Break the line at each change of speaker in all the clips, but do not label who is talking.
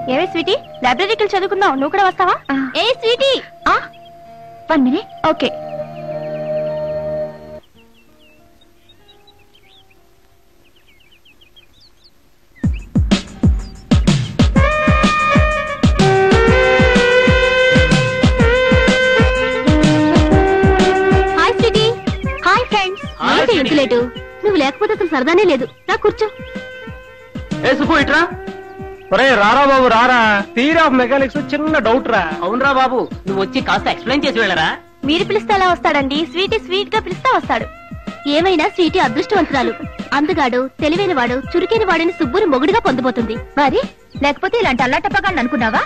ఏవే స్వీటీ లైబ్రరీకి వెళ్ళి చదువుకుందాం నువ్వు కూడా వస్తావా ఏ sweetie one minute okay hi sweetie hi friends
Hi,
ఏంటి
sweetie.
ఇంటి లేటు నువ్వు లేకపోతే అసలు సరదానే లేదు రా కూర్చో
ఏ సుబ్బు ఇట్రా
ఒరే రారా బాబు రారా థియరీ ఆఫ్ మెకానిక్స్ చిన్న డౌట్ రా
అవునరా బాబు నువ్వు వచ్చి కాస్త ఎక్స్ప్లెయిన్ చేసి వెళ్ళరా
మీరు పిలిస్తే ఎలా వస్తాడండి స్వీటీ స్వీట్ గా పిలిస్తే వస్తాడు ఏమైనా స్వీటీ అదృష్టవంతురాలు అందగాడు తెలివైన వాడు చురుకైన వాడని సుబ్బుని మొగుడుగా పొందబోతుంది మరి లేకపోతే ఇలాంటి అల్లాటప్పగాన్ని అనుకున్నావా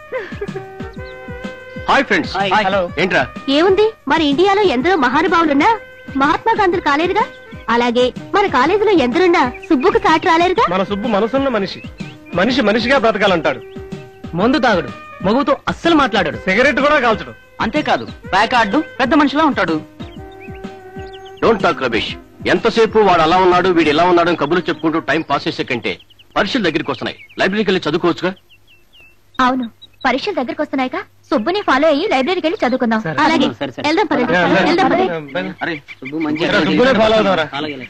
హాయ్ ఫ్రెండ్స్
Hi.
హలో
ఏంట్రా
ఏముంది మన ఇండియాలో ఎందరో మహానుభావులున్నా మహాత్మా గాంధీలు కాలేరుగా అలాగే మన కాలేజీలో ఎందరున్నా సుబ్బుకు సాటి రాలేరుగా
మన సుబ్బు మనసున్న మనిషి మనిషి మనిషిగా బ్రతకాలంటాడు
మందు తాగడు మగుతో అస్సలు మాట్లాడాడు
సిగరెట్ కూడా కాల్చడు
అంతేకాదు ప్యాక్ ఆడు పెద్ద మనిషిలా ఉంటాడు
డోంట్ టాక్ రమేష్ ఎంతసేపు వాడు అలా ఉన్నాడు వీడు ఇలా ఉన్నాడు అని కబుర్లు చెప్పుకుంటూ టైం పాస్ చేసే కంటే పరీక్షలు దగ్గరికి వస్తున్నాయి లైబ్రరీకి వెళ్ళి చదువుకోవచ్చుగా
అవును పరీక్షలు దగ్గరకు వస్తున్నాయిగా సుబ్బుని ఫాలో అయ్యి లైబ్రరీకి వెళ్ళి చదువుకుందాం
సరే.
అలాగే
సరే, సరే.
వెళ్దాం పదండి
Yeah, yeah.
వెళ్దాం పదండి
అరే సుబ్బు
ఇక్కడ సుబ్బునే follow అవుదాంరా.
అలాగే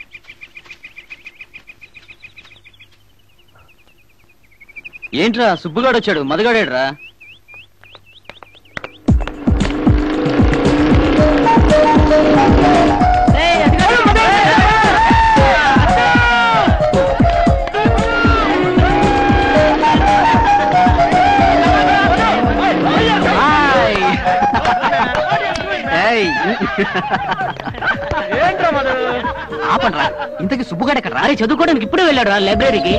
ఏంట్రా సుబ్బుగాడు వచ్చాడు మదగాడేడ్రా
ఏంట్రా మన
ఆపండ్రా ఇంతకి సుబ్బుగాడు ఎక్కడ రారే చదువుకోవడానికి ఇప్పుడే వెళ్ళాడు రా లైబ్రరీకి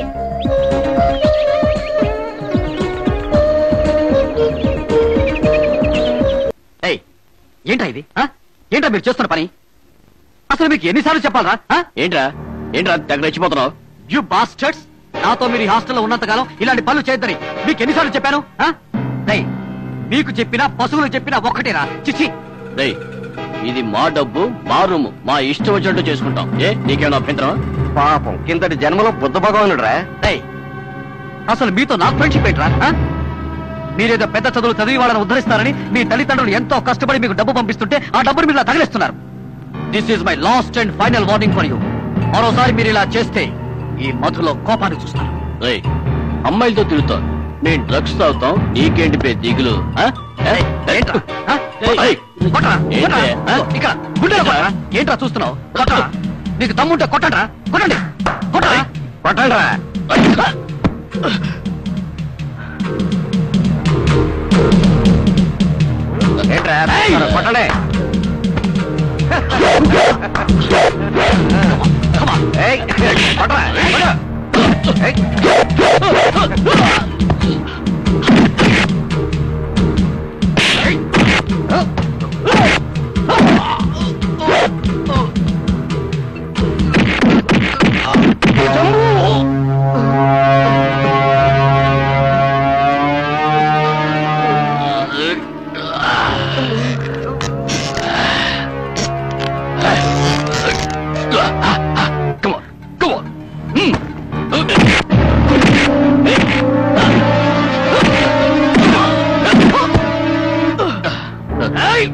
ఏయ్, ఏంట్రా ఇది ఆ? ఏంట్రా మీరు చేస్తున్న పని అసలు మీకు ఎన్నిసార్లు చెప్పాలరా ఆ?
ఏంట్రా ఏంట్రా దగ్గర రెచ్చిపోతున్నావు
యు బాస్టర్స్ నాతో మీరు ఈ హాస్టల్లో ఉన్నంతకాలం ఇలాంటి పనులు చేయొద్దని మీకు ఎన్నిసార్లు చెప్పాను ఆ? రేయ్, మీకు చెప్పినా పశువులు చెప్పినా ఒక్కటేరా చిచ్చి
రేయ్ ఇది మా డబ్బు మా రూమ్ మా ఇష్టం వచ్చినట్టు చేసుకుంటాం ఏ నీకేమైనా అభ్యంతరం పాపం కిందటి జన్మలో బుద్ధ భగవానుడు రా
రేయ్, అసలు మీతో నాకు ఫ్రెండ్షిప్ ఏంట్రా ఆ? మీరేదో పెద్ద చదువులు చదివి వాళ్ళని ఉద్ధరిస్తారని మీ తల్లిదండ్రులు ఎంతో కష్టపడి మీకు డబ్బు పంపిస్తుంటే ఆ డబ్బుని మీరు ఇలా తగిలిస్తున్నారు this is my last and final warning for you మరోసారి మీరు ఇలా చేస్తే ఈ మధులో కోపాన్ని చూస్తారు
రేయ్ అమ్మాయిలతో తిరుగుతాం నేను డ్రగ్స్ తాగుతాం నీకేంటి పే దిగులు ఆ? ఏ?
ఏంట్రా ఆ?
ఏయ్.
కొట్టరా?
ఏంటి?
కొట్టరా?
ఆ?
ఇక్కడ గుండెలో కొట్టరా? ఏంట్రా చూస్తున్నావు కొట్టరా నీకు దమ్ముంటే కొట్టండి కొట్టండి కొట్టరా
కొట్టండ్రా. ఏంట్రా కొట్టండి ఏయ్, కొట్టరా, కొట్టు. ఏయ్. Come on, come on. Hey!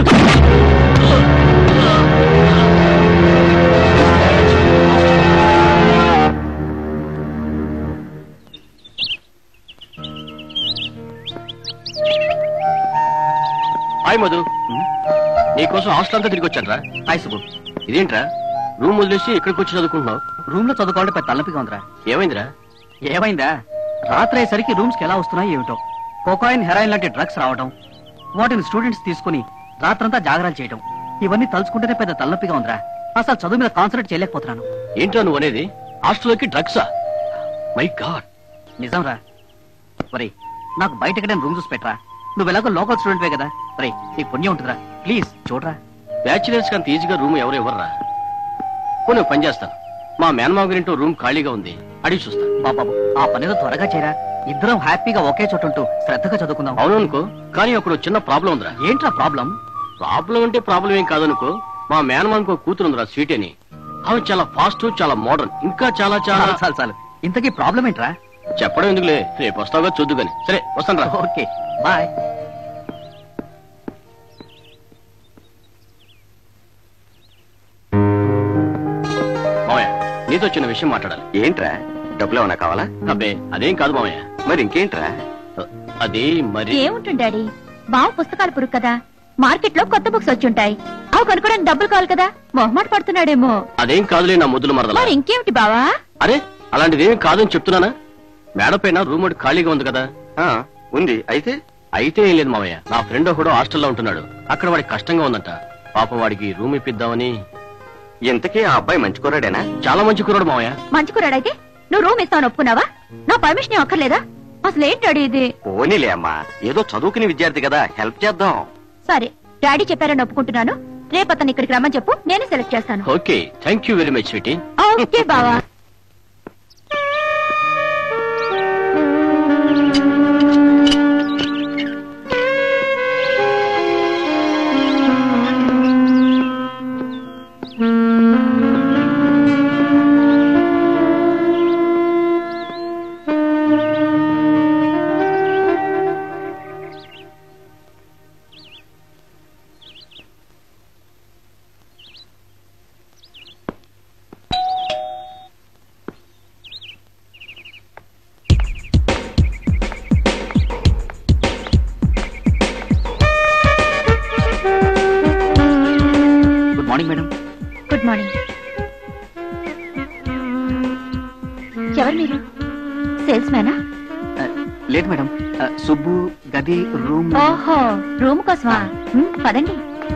Hi Madhu నీకోసం హాస్టల్ అంతా తిరిగి వచ్చాను రా
హాయ్ సుబ్బు
ఇదేంట్రా రూమ్ వదిలేసి ఇక్కడికి వచ్చి చదువుకుంటున్నావు
రూమ్ లో చదువుకోవాలంటే పెద్ద తలపిగా ఉందిరా
ఏమైందిరా
ఏమైందా రాత్రి అయ్యేసరికి రూమ్స్ కి ఎలా వస్తున్నాయి ఏమిటో కోకాయిన్ హెరాయిన్ లాంటి డ్రగ్స్ రావడం వాటిని స్టూడెంట్స్ తీసుకుని రాత్రంతా జాగరాలు చేయడం ఇవన్నీ తలుచుకుంటేనే పెద్ద తలనొప్పిగా ఉందిరా అసలు చదువు మీద కాన్సన్ట్రేట్ చేయలేకపోతున్నాను
ఏంట్రా నువ్వు అనేది హాస్టల్లోకి డ్రగ్సా మై గాడ్
నిజంరా ఒరే నాకు బయట ఎక్కడైనా రూమ్ చూసి పెట్టరా నువ్వు ఎలాగో లోకల్ స్టూడెంట్వే కదా ఒరే నీకు పుణ్యం ఉంటుందిరా ప్లీజ్ చూడరా
బ్యాచులర్స్ కంత ఈజీగా రూమ్ ఎవరు ఇవ్వరా పోనీ ఒక పని చేస్తాను మా మేనమావ గారింటో రూమ్ ఖాళీగా ఉంది అడిగి చూస్తా
బాబాబు ఆ పనిలో త్వరగా చేయరా ఇద్దరం హ్యాపీగా ఒకే చోట ఉంటూ శ్రద్ధగా చదువుకుందాం
అవును అనుకో కానీ అక్కడ చిన్న ప్రాబ్లం ఉందిరా
ఏంట్రా ప్రాబ్లం
ప్రాబ్లం అంటే ప్రాబ్లం ఏం కాదనుకో మా మేనమానికి ఒక కూతురు ఉందిరా స్వీట్ అని ఆమె చాలా ఫాస్ట్ చాలా మోడర్న్ ఇంకా చాలా చాలా
చాలు చాలు చాలు ఇంతకీ ప్రాబ్లం ఏంట్రా
చెప్పడం ఎందుకులే రేపు వస్తావుగా చూద్దు గాని సరే వస్తాను రా
ఓకే బాయ్
మామయ్య నీతో చిన్న విషయం మాట్లాడాలి
ఏంట్రా డబ్బులు ఏమన్నా కావాలా
అబ్బే అదేం కాదు మామయ్య
మరి ఇంకేంట్రా
అది మరి
ఏముంటుంది డాడీ బావ పుస్తకాల పురుగు కదా మార్కెట్ లో కొత్త బుక్స్ వచ్చి ఉంటాయి అవి కొనుక్కోడానికి డబ్బులు కావాలి కదా మొహమాట పడుతున్నాడేమో
అదేం కాదులే నా ముద్దులు మరదల
మరి ఇంకేమిటి బావా
అరే అలాంటిదేం కాదని చెప్తున్నానా మేడ పైన రూమ్ ఒకటి ఖాళీగా ఉంది కదా
ఆ, ఉంది అయితే
అయితే ఏం లేదు మామయ్య నా ఫ్రెండ్ ఒకడు హాస్టల్లో ఉంటున్నాడు అక్కడ వాడికి కష్టంగా ఉందంట పాపం వాడికి రూమ్ ఇప్పిద్దామని
ఇంతకీ ఆ అబ్బాయి మంచి కుర్రాడేనా
చాలా మంచి కుర్రాడు మామయ్య
మంచి కురాడైతే నువ్వు రూమ్ ఇస్తావని ఒప్పుకున్నావా నా పర్మిషన్ ఏం అక్కర్లేదా అసలు ఏంటి డాడీ ఇది
పోనీలే అమ్మా ఏదో చదువుకునే విద్యార్థి కదా హెల్ప్ చేద్దాం
సరే డాడీ చెప్పారని ఒప్పుకుంటున్నాను రేపు అతను ఇక్కడికి రమ్మని చెప్పు నేనే సెలెక్ట్ చేస్తాను
okay thank you very much sweetie
okay బావా
good morning madam
good morning ఎవరు మీరు సేల్స్ మ్యానా
లేదు మేడం సుబ్బు గది రూమ్
ఓహో రూమ్ కోసమా హ్మ్, పదండి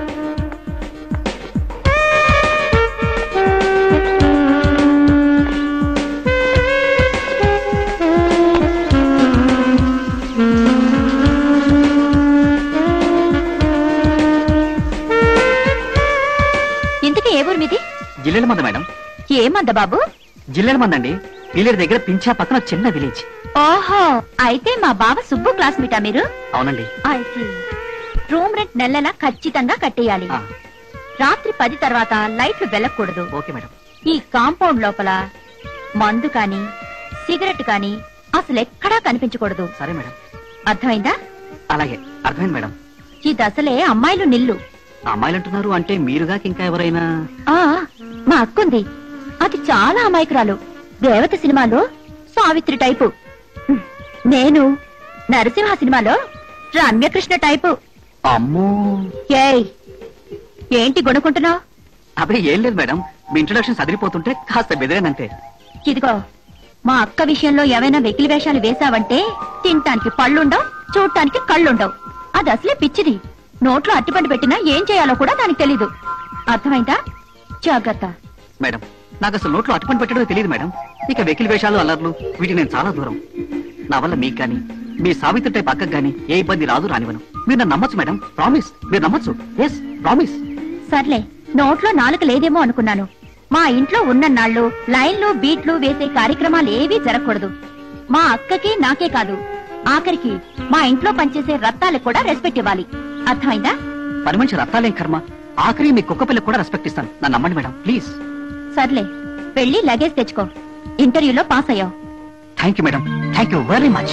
ఇంతకీ ఏ ఊరు మీది
జిల్లెల మంద మేడం
ఏమంద బాబు
జిల్లెల మంద అండి పీలేరు దగ్గర పింఛా పక్కన చిన్న విలేజ్
ఓహో అయితే మా బావ సుబ్బు క్లాస్మేటా మీరు
అవునండి
I see. రూమ్ రెంట్ నెల నెలా ఖచ్చితంగా కట్టేయాలి
ఆ,
రాత్రి పది తర్వాత లైట్లు వెలగకూడదు
ఓకే మేడం
ఈ కాంపౌండ్ లోపల మందు కాని సిగరెట్ కాని అసలు ఎక్కడా కనిపించకూడదు
సరే మేడం
అర్థమైందా
అలాగే అర్థమైంది మేడం
ఇది అసలే అమ్మాయిలు నిల్లు
ఆ అమ్మాయిలు అంటున్నారు అంటే మీరుగా ఇంకా ఎవరైనా
ఆ మా అక్కుంది అది చాలా అమాయకురాలు దేవత సినిమాలో సావిత్రి టైపు హ్మ్. నేను నరసింహ సినిమాలో రమ్యకృష్ణ టైపు
అమ్మో
ఏయ్ ఏంటి గొనుకుంటున్నావు
అబ్బాయి ఏం లేదు మేడం మీ ఇంట్రొడక్షన్ చదిరిపోతుంటే కాస్త బెదిరేనంతే
ఇదిగో మా అక్క విషయంలో ఏవైనా వెకిలి వేషాలు వేశావంటే తినటానికి పళ్ళుండవు చూడటానికి కళ్ళుండవు అది అసలే పిచ్చిది నోట్లో అట్టిపండు పెట్టినా ఏం చేయాలో కూడా దానికి తెలీదు అర్థమైందా జాగ్రత్త
మేడం నాకు అసలు నోట్లో అటుపని పెట్టడమే తెలియదు మేడం ఇక వెకిలి వేషాలు అల్లర్లు వీటికి నేను చాలా దూరం నా వల్ల మీకు గాని మీ సావిత్రి టైప్ అక్కకు గాని ఏ ఇబ్బంది రాదు రానివను మీరు నన్ను నమ్మొచ్చు మేడం ప్రామిస్ మీరు నమ్మొచ్చు ఎస్ ప్రామిస్
సర్లే నోట్లో నాలుక లేదేమో అనుకున్నాను మా ఇంట్లో ఉన్న నాళ్ళు లైన్లు బీట్లు వేసే కార్యక్రమాలు ఏవీ జరగకూడదు మా అక్కకి నాకే కాదు ఆఖరికి మా ఇంట్లో పనిచేసే రత్తాలకు కూడా రెస్పెక్ట్ ఇవ్వాలి అర్థమైందా
పని మనిషి రత్తాలేం కర్మ ఆఖరి మీ కుక్క పిల్లకి కూడా రెస్పెక్ట్ ఇస్తాను నన్ను నమ్మండి మేడం ప్లీజ్
సర్లే వెళ్ళి లగేజ్ తెచ్చుకో ఇంటర్వ్యూలో పాస్ అయ్యావు
thank you madam thank you very much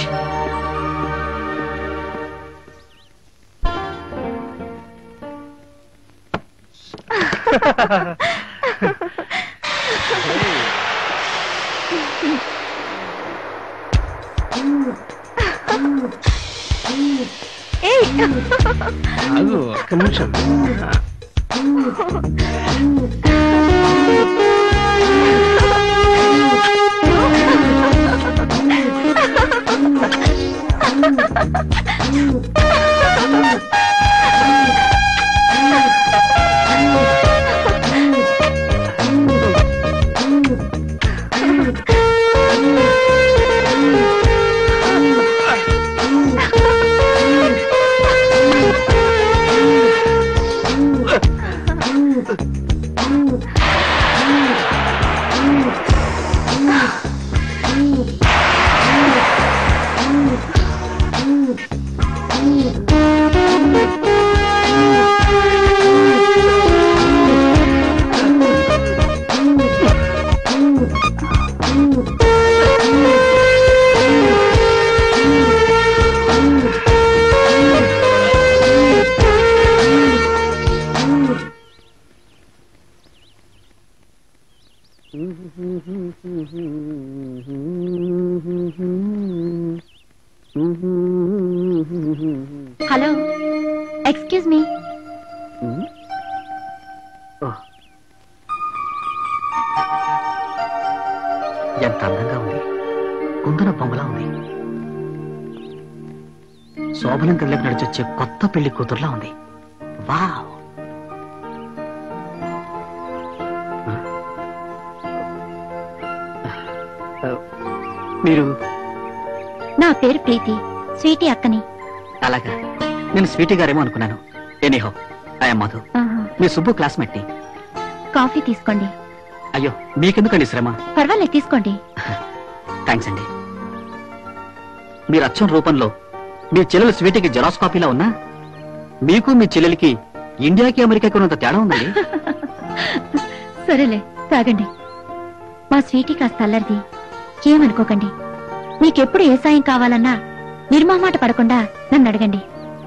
ఆగు ఒక్క నిమిషం
హలో ఎక్స్క్యూజ్ మీ
ఎంత అందంగా ఉంది కుందన బొమ్మలా ఉంది శోభనం కళ్ళకి నడిచొచ్చే కొత్త పెళ్లి కూతురులా ఉంది వావ్ మీరు
నా పేరు ప్రీతి స్వీటీ అక్కని
అలాగా నేను స్వీటీ గారేమో అనుకున్నాను ఎనీహో ఐఎమ్ మధు
ఆహా.
మీ సుబ్బు క్లాస్మేట్ ని
కాఫీ తీసుకోండి
అయ్యో మీకెందుకండి శ్రమ
పర్వాలేదు తీసుకోండి
థ్యాంక్స్ అండి మీరు అచ్చం రూపంలో మీ చెల్లెలు స్వీటీకి జెరాక్స్ కాపీలా ఉన్నా మీకు మీ చెల్లెలికి ఇండియాకి అమెరికాకి ఉన్నంత తేడా ఉందండి
సరేలే తాగండి మా స్వీటీ కాస్త అల్లరిది ఏమనుకోకండి మీకెప్పుడు ఏ సాయం కావాలన్నా నిర్మమాట పడకుండా నన్ను అడగండి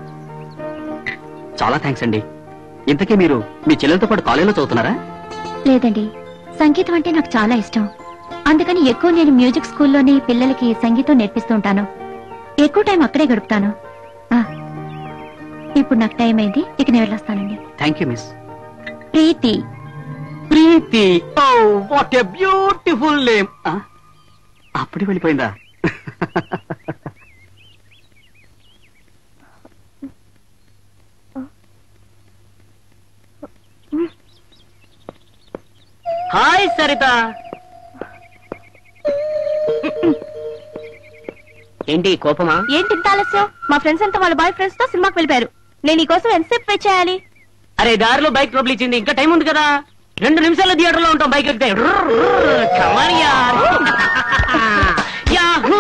చాలా థ్యాంక్స్ అండి ఇంతకీ మీరు మీ చెల్లెలతో పాటు కాలేజీలో చదువుతున్నారా
లేదండి సంగీతం అంటే నాకు చాలా ఇష్టం అందుకని ఎక్కువ నేను మ్యూజిక్ స్కూల్లోని పిల్లలకి సంగీతం నేర్పిస్తూ ఉంటాను ఎక్కువ టైం అక్కడే గడుపుతాను ఆ, ఇప్పుడు నాకు టైం అయింది ఇక నేను వెళ్ళొస్తానండి
thank you miss
Preethi
Preethi oh what a beautiful name అప్పుడే వెళ్ళిపోయిందా
హాయ్ సరిత ఏంటి కోపమా
ఏంటి ఇంత ఆలస్యం మా ఫ్రెండ్స్ అంతా వాళ్ళ బాయ్ ఫ్రెండ్స్ తో సినిమాకి వెళ్ళిపోయారు నేను ఈ కోసం ఎంతసేపు వెయిట్ చేయాలి
అరే దారిలో బైక్ ట్రబుల్ ఇచ్చింది ఇంకా టైం ఉంది కదా రెండు నిమిషాల్లో థియేటర్ లో ఉంటాం బైక్ ఎక్కితే Come on, yaar. Yahoo!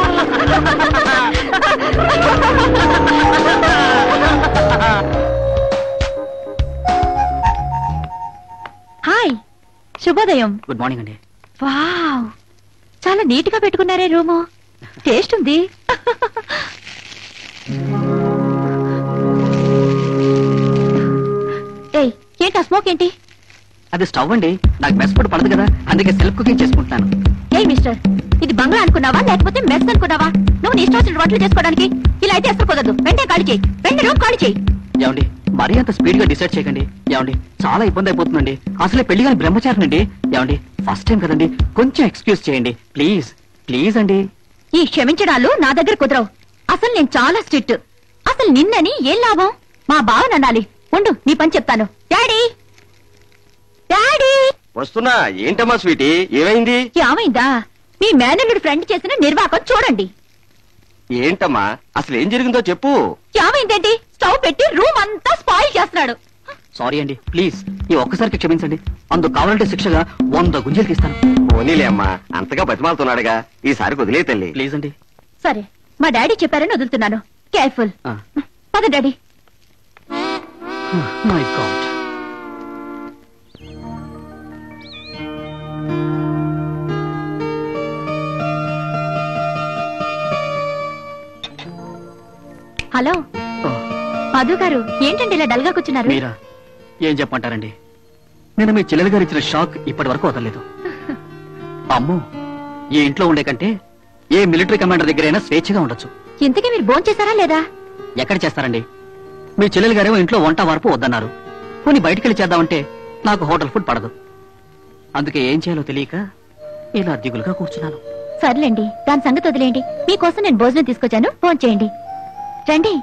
Hi శుభోదయం
గుడ్ మార్నింగ్ అండి
వావ్ చాలా నీట్ గా పెట్టుకున్నారే రూము టేస్ట్ ఉంది ఏయ్ ఏంటి ఆ స్మోక్ ఏంటి
అది స్టవ్ అండి నాకు మెస్ ఫుడ్ పడదు కదా అందుకే సెల్ఫ్ కుకింగ్ చేసుకుంటున్నాను
ఏయ్ మిస్టర్ ఇది బంగ్లా అనుకున్నావా లేకపోతే మెస్ అనుకున్నావా నువ్వు నీ ఇష్టం వచ్చిన వంటలు చేసుకోవడానికి ఇలా అయితే అసలు కుదరదు వెంటనే ఖాళీ చేయి వెంటనే రూమ్ ఖాళీ చేయి
ఏమండి మరీ అంత స్పీడ్ గా డిసైడ్ చేయకండి ఏమండి చాలా ఇబ్బంది అయిపోతుందండి అసలే పెళ్లి కానీ బ్రహ్మచారినండి ఏమండి ఫస్ట్ టైం కదండి కొంచెం ఎక్స్క్యూజ్ చేయండి ప్లీజ్ ప్లీజ్ అండి
ఈ క్షమించడాలు నా దగ్గర కుదరవు అసలు నేను చాలా స్ట్రిక్ట్ అసలు నిన్నని ఏం లాభం మా బావని అనాలి ఉండు నీ పని చెప్తాను డాడీ డాడీ
వస్తున్నా ఏంటమ్మా స్వీటీ ఏమైంది
ఏమైందా మీ మేనల్లుడి ఫ్రెండ్ చేసిన నిర్వాకం చూడండి
ఏంటమ్మా అసలు ఏం జరిగిందో చెప్పు
ఏమైందేంటి స్టవ్ పెట్టి రూమ్ అంతా స్పాయిల్ చేస్తున్నాడు
సారీ అండి ప్లీజ్ ఈ ఒక్కసారికి క్షమించండి అందుకు కావాలంటే శిక్షగా వంద గుంజలు తీస్తాను
పోనీలే అమ్మా అంతగా బతిమాలుతున్నాడుగా ఈసారి వదిలే తల్లి
ప్లీజ్ అండి
సరే మా డాడీ చెప్పారని వదులుతున్నాను కేర్ఫుల్
ఆ.
పద daddy
my God
hello Madhu garu ఏంటండి ఇలా డల్ గా కూర్చున్నారు
మీరా ఏం చెప్పమంటారండి నేను మీ చెల్లెలు గారు ఇచ్చిన షాక్ ఇప్పటి వరకు వదలలేదు అమ్మో ఈ ఇంట్లో ఉండే కంటే ఏ మిలిటరీ కమాండర్ దగ్గరైనా స్వేచ్ఛగా ఉండొచ్చు
ఇంతకీ మీరు భోంచేశారా చేశారా లేదా
ఎక్కడ చేస్తారండి మీ చెల్లెలు గారేమో ఇంట్లో వంట వార్పు వద్దన్నారు పోనీ బయటికెళ్ళి చేద్దామంటే నాకు హోటల్ ఫుడ్ పడదు అందుకే ఏం చేయాలో తెలియక ఇలా దిగులుగా కూర్చున్నాను
సర్లేండి దాని సంగతి వదిలేయండి మీకోసం నేను భోజనం తీసుకొచ్చాను ఫోన్ చేయండి రండి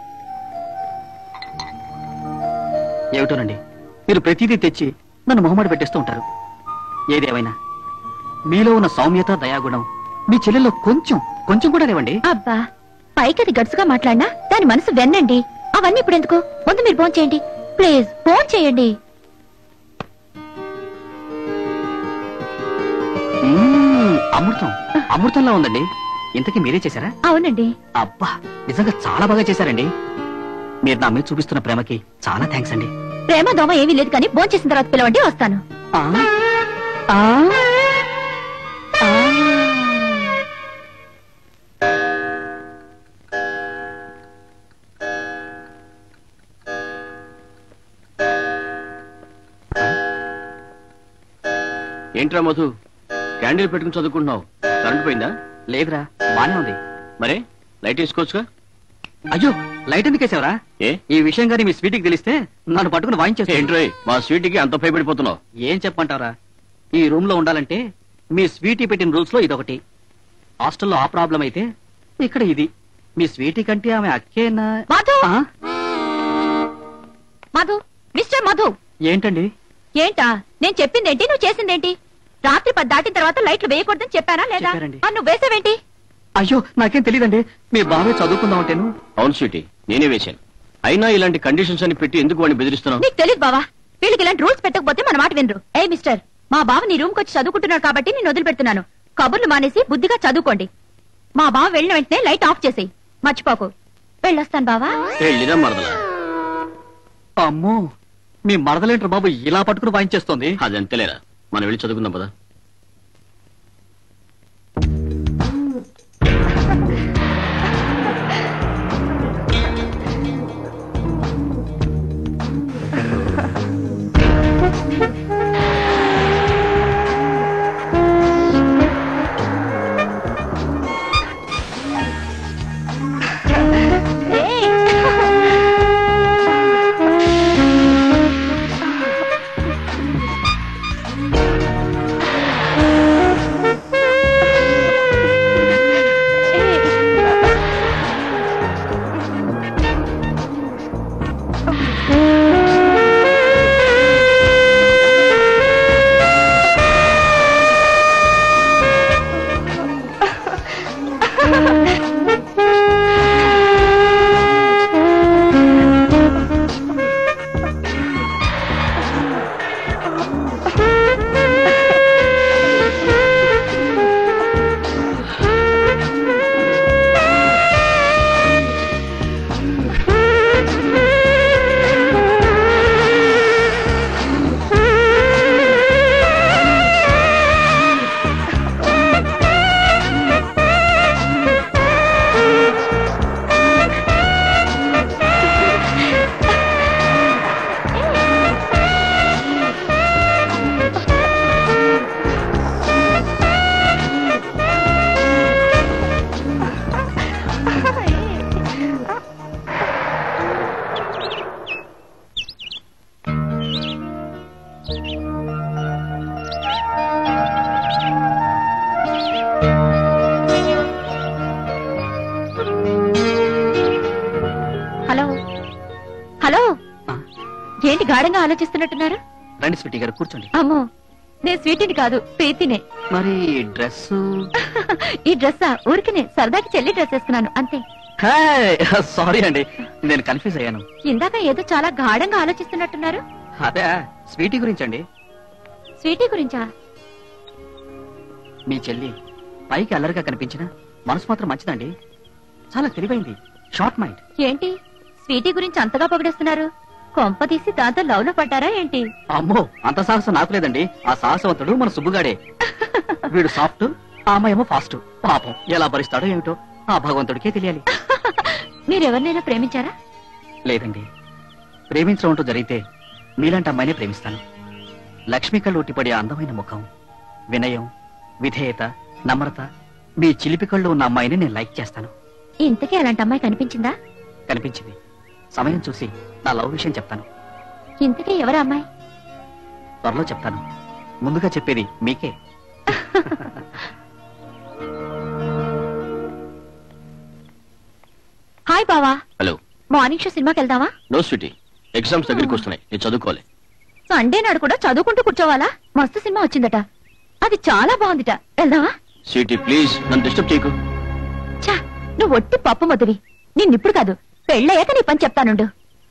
ఏమిటోనండి మీరు ప్రతిదీ తెచ్చి నన్ను మొహమాట పెట్టేస్తూ ఉంటారు ఏదేమైనా మీలో ఉన్న సౌమ్యత దయాగుణం మీ చెల్లెల్లో కొంచెం కొంచెం కూడా లేవండి
అబ్బా పైకి అది గడుసుగా మాట్లాడినా దాని మనసు వెన్నండి అవన్నీ ఇప్పుడు ఎందుకు ముందు మీరు ఫోన్ చేయండి ప్లీజ్ ఫోన్ చేయండి
మ్మ్, అమృతం అమృతంలా ఉందండి ఇంతకీ మీరే చేశారా
అవునండి
అబ్బా నిజంగా చాలా బాగా చేశారండి మీరు నా మీద చూపిస్తున్న ప్రేమకి చాలా థ్యాంక్స్ అండి
ప్రేమ దోమ ఏమీ లేదు కానీ ఫోన్ చేసిన తర్వాత పిలవండి వస్తాను
ఆ, ఆ, ఆ.
ఏంట్రా మధు క్యాండిల్ పెట్టుకుని చదువుకుంటున్నావు కరెంట్ పోయిందా
లేదురా బానే ఉంది
మరే లైట్ వేసుకోవచ్చుగా
అయ్యో లైట్ ఎందుకు వేసావరా
ఏ
ఈ విషయం గానీ మీ స్వీటీకి తెలిస్తే నన్ను పట్టుకుని వాయించేస్తా
ఏంట్రోయ్ మా స్వీట్కి అంత భయపడిపోతున్నావు
ఏం చెప్పంటారా ఈ రూమ్ లో ఉండాలంటే మీ స్వీటీ పెట్టిన రూల్స్ లో ఇదొకటి హాస్టల్లో ఆ ప్రాబ్లం అయితే ఇక్కడ ఇది మీ స్వీటీ కంటే ఆమె అక్కేనా
మధు
ఆ?
మధు మిస్టర్ మధు
ఏంటండి
ఏంటా నేను చెప్పిందేంటి నువ్వు చేసిందేంటి రాత్రి పది దాటిన తర్వాత లైట్లు వేయకూడదని చెప్పానా లేదా
చెప్పారండి.
ఆ, నువ్వు వేసావేంటి
అయ్యో నాకేం తెలియదండి మీ బావే చదువుకుందాం అంటేను
అవును స్వీటీ నేనే వేశాను అయినా ఇలాంటి కండిషన్స్ అని పెట్టి ఎందుకు వాడిని బెదిరిస్తున్నావు
నీకు తెలియదు బావా వీళ్ళకి ఇలాంటి రూల్స్ పెట్టకపోతే మన మాట వినరు ఏ మిస్టర్ మా బావ నీ రూమ్ వచ్చి చదువుకుంటున్నాడు కాబట్టి నేను వదిలిపెడుతున్నాను కబుర్లు మానేసి బుద్ధిగా చదువుకోండి మా బావ వెళ్ళిన వెంటనే లైట్ ఆఫ్ చేసేయి మర్చిపోకు వెళ్ళొస్తాను బావా
వెళ్ళిరా మరదలా
అమ్మో మీ మరదలేంటారు బాబు ఇలా పట్టుకుని వాయించేస్తోంది
అది అంతేలేరా మనం వెళ్ళి చదువుకుందాం పదా
హలో హలో
ఆ,
ఏంటి గాఢంగా ఆలోచిస్తున్నట్టున్నారు
రండి స్వీటీ గారు కూర్చోండి
అమ్మో నేను స్వీటీని కాదు ప్రీతినే
మరి డ్రెస్
ఈ డ్రెస్సా ఊరికినే సరదాకి చెల్లి డ్రెస్ వేసుకున్నాను అంతే
సారీ అండి నేను కన్ఫ్యూజ్ అయ్యాను
ఇందాక ఏదో చాలా గాఢంగా ఆలోచిస్తున్నట్టున్నారు
అదే స్వీటీ గురించి అండి
స్వీటీ గురించా
మీ చెల్లి పైకి అల్లరిగా కనిపించిన మనసు మాత్రం మంచిదండి చాలా తెలివైంది షార్ట్ మైండ్
ఏంటి స్వీటీ గురించి అంతగా పొగిడేస్తున్నారు కొంప తీసి దాంతో లవ్ లో పడ్డారా ఏంటి
అమ్మో అంత సాహసం నాకు లేదండి ఆ సాహసవంతుడు మన సుబ్బుగాడే వీడు సాఫ్ట్ ఆ అమ్మాయేమో ఫాస్ట్ పాపం ఎలా భరిస్తాడో ఏమిటో ఆ భగవంతుడికే తెలియాలి
మీరెవరినైనా ప్రేమించారా
లేదండి ప్రేమించడం అంటూ జరిగితే మీలాంటి అమ్మాయినే ప్రేమిస్తాను లక్ష్మి కళ్ళు ఉట్టిపడే అందమైన ముఖం వినయం విధేయత నమ్రత మీ చిలిపి కళ్ళు ఉన్న అమ్మాయిని నేను లైక్ చేస్తాను
ఇంతకీ అలాంటి అమ్మాయి కనిపించిందా
కనిపించింది సమయం చూసి నా లవ్ విషయం చెప్తాను
ఇంతకీ ఎవరు అమ్మాయి
త్వరలో చెప్తాను ముందుగా చెప్పేది మీకే
హాయ్ బావా
హలో
మార్నింగ్ షో సినిమాకి వెళ్దామా
నో స్వీటీ ఎగ్జామ్స్ దగ్గరికి వస్తున్నాయి నేను చదువుకోవాలి
సండే నాడు కూడా చదువుకుంటూ కూర్చోవాలా మస్తు సినిమా వచ్చిందట అది చాలా బాగుందిట వెళ్దామా
స్వీటీ ప్లీజ్ నన్ను డిస్టర్బ్ చేయకు
ఛా నువ్వు ఒట్టి పప్పు మొదవి నిన్నిప్పుడు కాదు పెళ్ళయ్యాక నీ పని చెప్తానుండు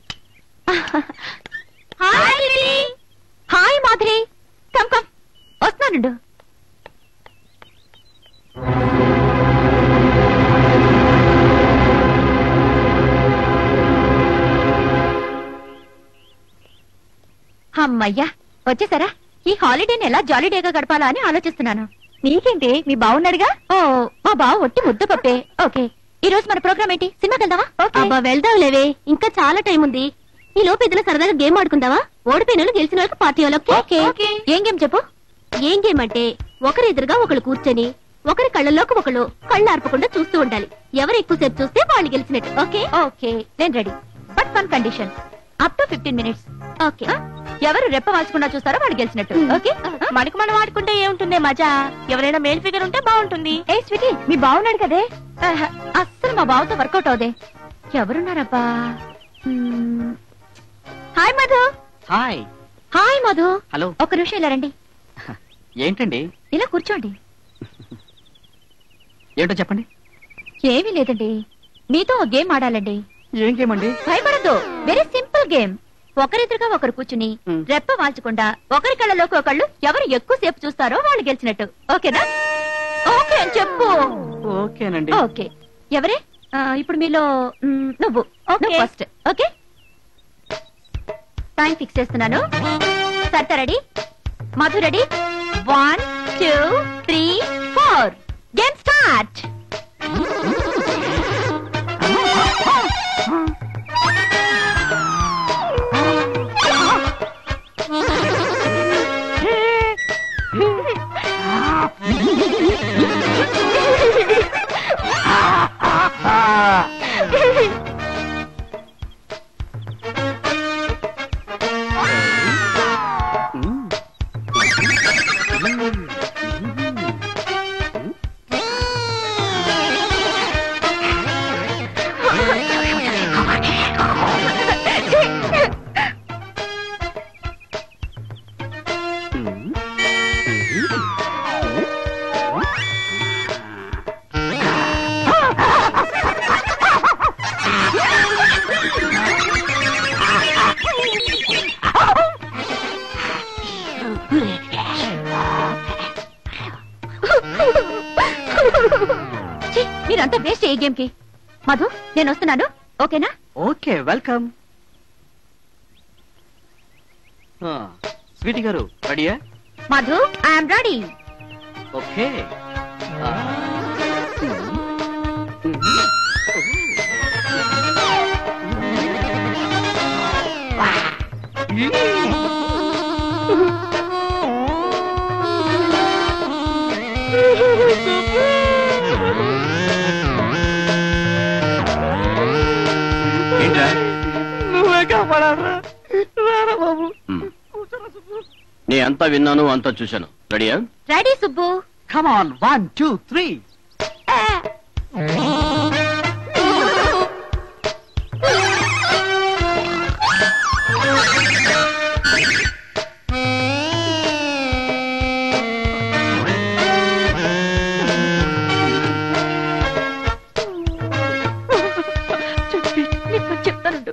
హాయ్ మాధురి కమ్ కమ్ వస్తున్నానుండు అమ్మయ్యా వచ్చేసారా ఈ హాలిడేని ఎలా జాలీడేగా గడపాలా అని ఆలోచిస్తున్నాను నీకేంటి మీ బావున్నాడుగా ఓ మా బావ ఒట్టి ముద్ద పప్పే ఓకే ఈ రోజు మన ప్రోగ్రామ్ ఏంటి సినిమాకి వెళ్దామా అబ్బా వెళ్దాం లేవే ఇంకా చాలా టైం ఉంది ఈ లోపు ఇద్దరు సరదాగా గేమ్ ఆడుకుందావా ఓడిపోయిన వాళ్ళు గెలిచిన వాళ్ళకి పార్టీ వాళ్ళకి ఓకే ఏం గేమ్ చెప్పు ఏం గేమ్ అంటే ఒకరిద్దరుగా ఒకరు కూర్చొని ఒకరి కళ్ళలోకి ఒకళ్ళు కళ్ళు ఆర్పకుండా చూస్తూ ఉండాలి ఎవరు ఎక్కువసేపు చూస్తే వాళ్ళు గెలిచినట్టు ఓకే
ఓకే నేను ready but one condition up to fifteen minutes
okay
ఎవరు రెప్ప వాల్చకుండా చూస్తారో వాళ్ళు గెలిచినట్టు ఓకే
మనకు మనం ఆడుకుంటే ఏముంటుంది మజా ఎవరైనా మేల్ ఫిగర్ ఉంటే బాగుంటుంది
ఏ స్వీటీ మీ బాగున్నాడు కదే ఆహా, అస్సలు మా బావతో వర్కౌట్ అవుదే ఎవరున్నారబ్బా మ్మ్. Hi Madhu
hi
hi Madhu
hello
ఒక నిమిషం ఇలా రండి
ఏంటండి
ఇలా కూర్చోండి
ఏంటో చెప్పండి
ఏమీ లేదండి మీతో ఒక గేమ్ ఆడాలండి
ఏం గేమ్ అండి
భయపడద్దు వెరీ సింపుల్ గేమ్ ఒకరిద్దరుగా ఒకరు కూర్చుని
మ్.
రెప్ప వాల్చకుండా ఒకరి కళ్ళలోకి ఒకళ్ళు ఎవరు ఎక్కువ సేపు చూస్తారో వాళ్ళు గెలిచినట్టు ఓకేనా ఓకే అని చెప్పు
ఓకేనండి
ఓకే ఎవరే ఆ, ఇప్పుడు మీలో మ్, నువ్వు
Okay.
First okay time fix చేస్తున్నాను Saritha ready Madhu ready one two three four game start ఛీ, మీరంతా వేస్ట్ ఈ గేమ్ కి మధు నేను వస్తున్నాను ఓకేనా
ఓకే వెల్కమ్ స్వీటీ గారు రెడీయా
మధు ఐఎమ్ రెడీ
ఓకే
ఏంట్రా
నువ్వే కాపాడారా రారా బాబు
మ్. నీ అంతా విన్నాను అంతా చూశాను రెడీయా
ready Subbu
come on one two three
నీకు చెప్తానుండు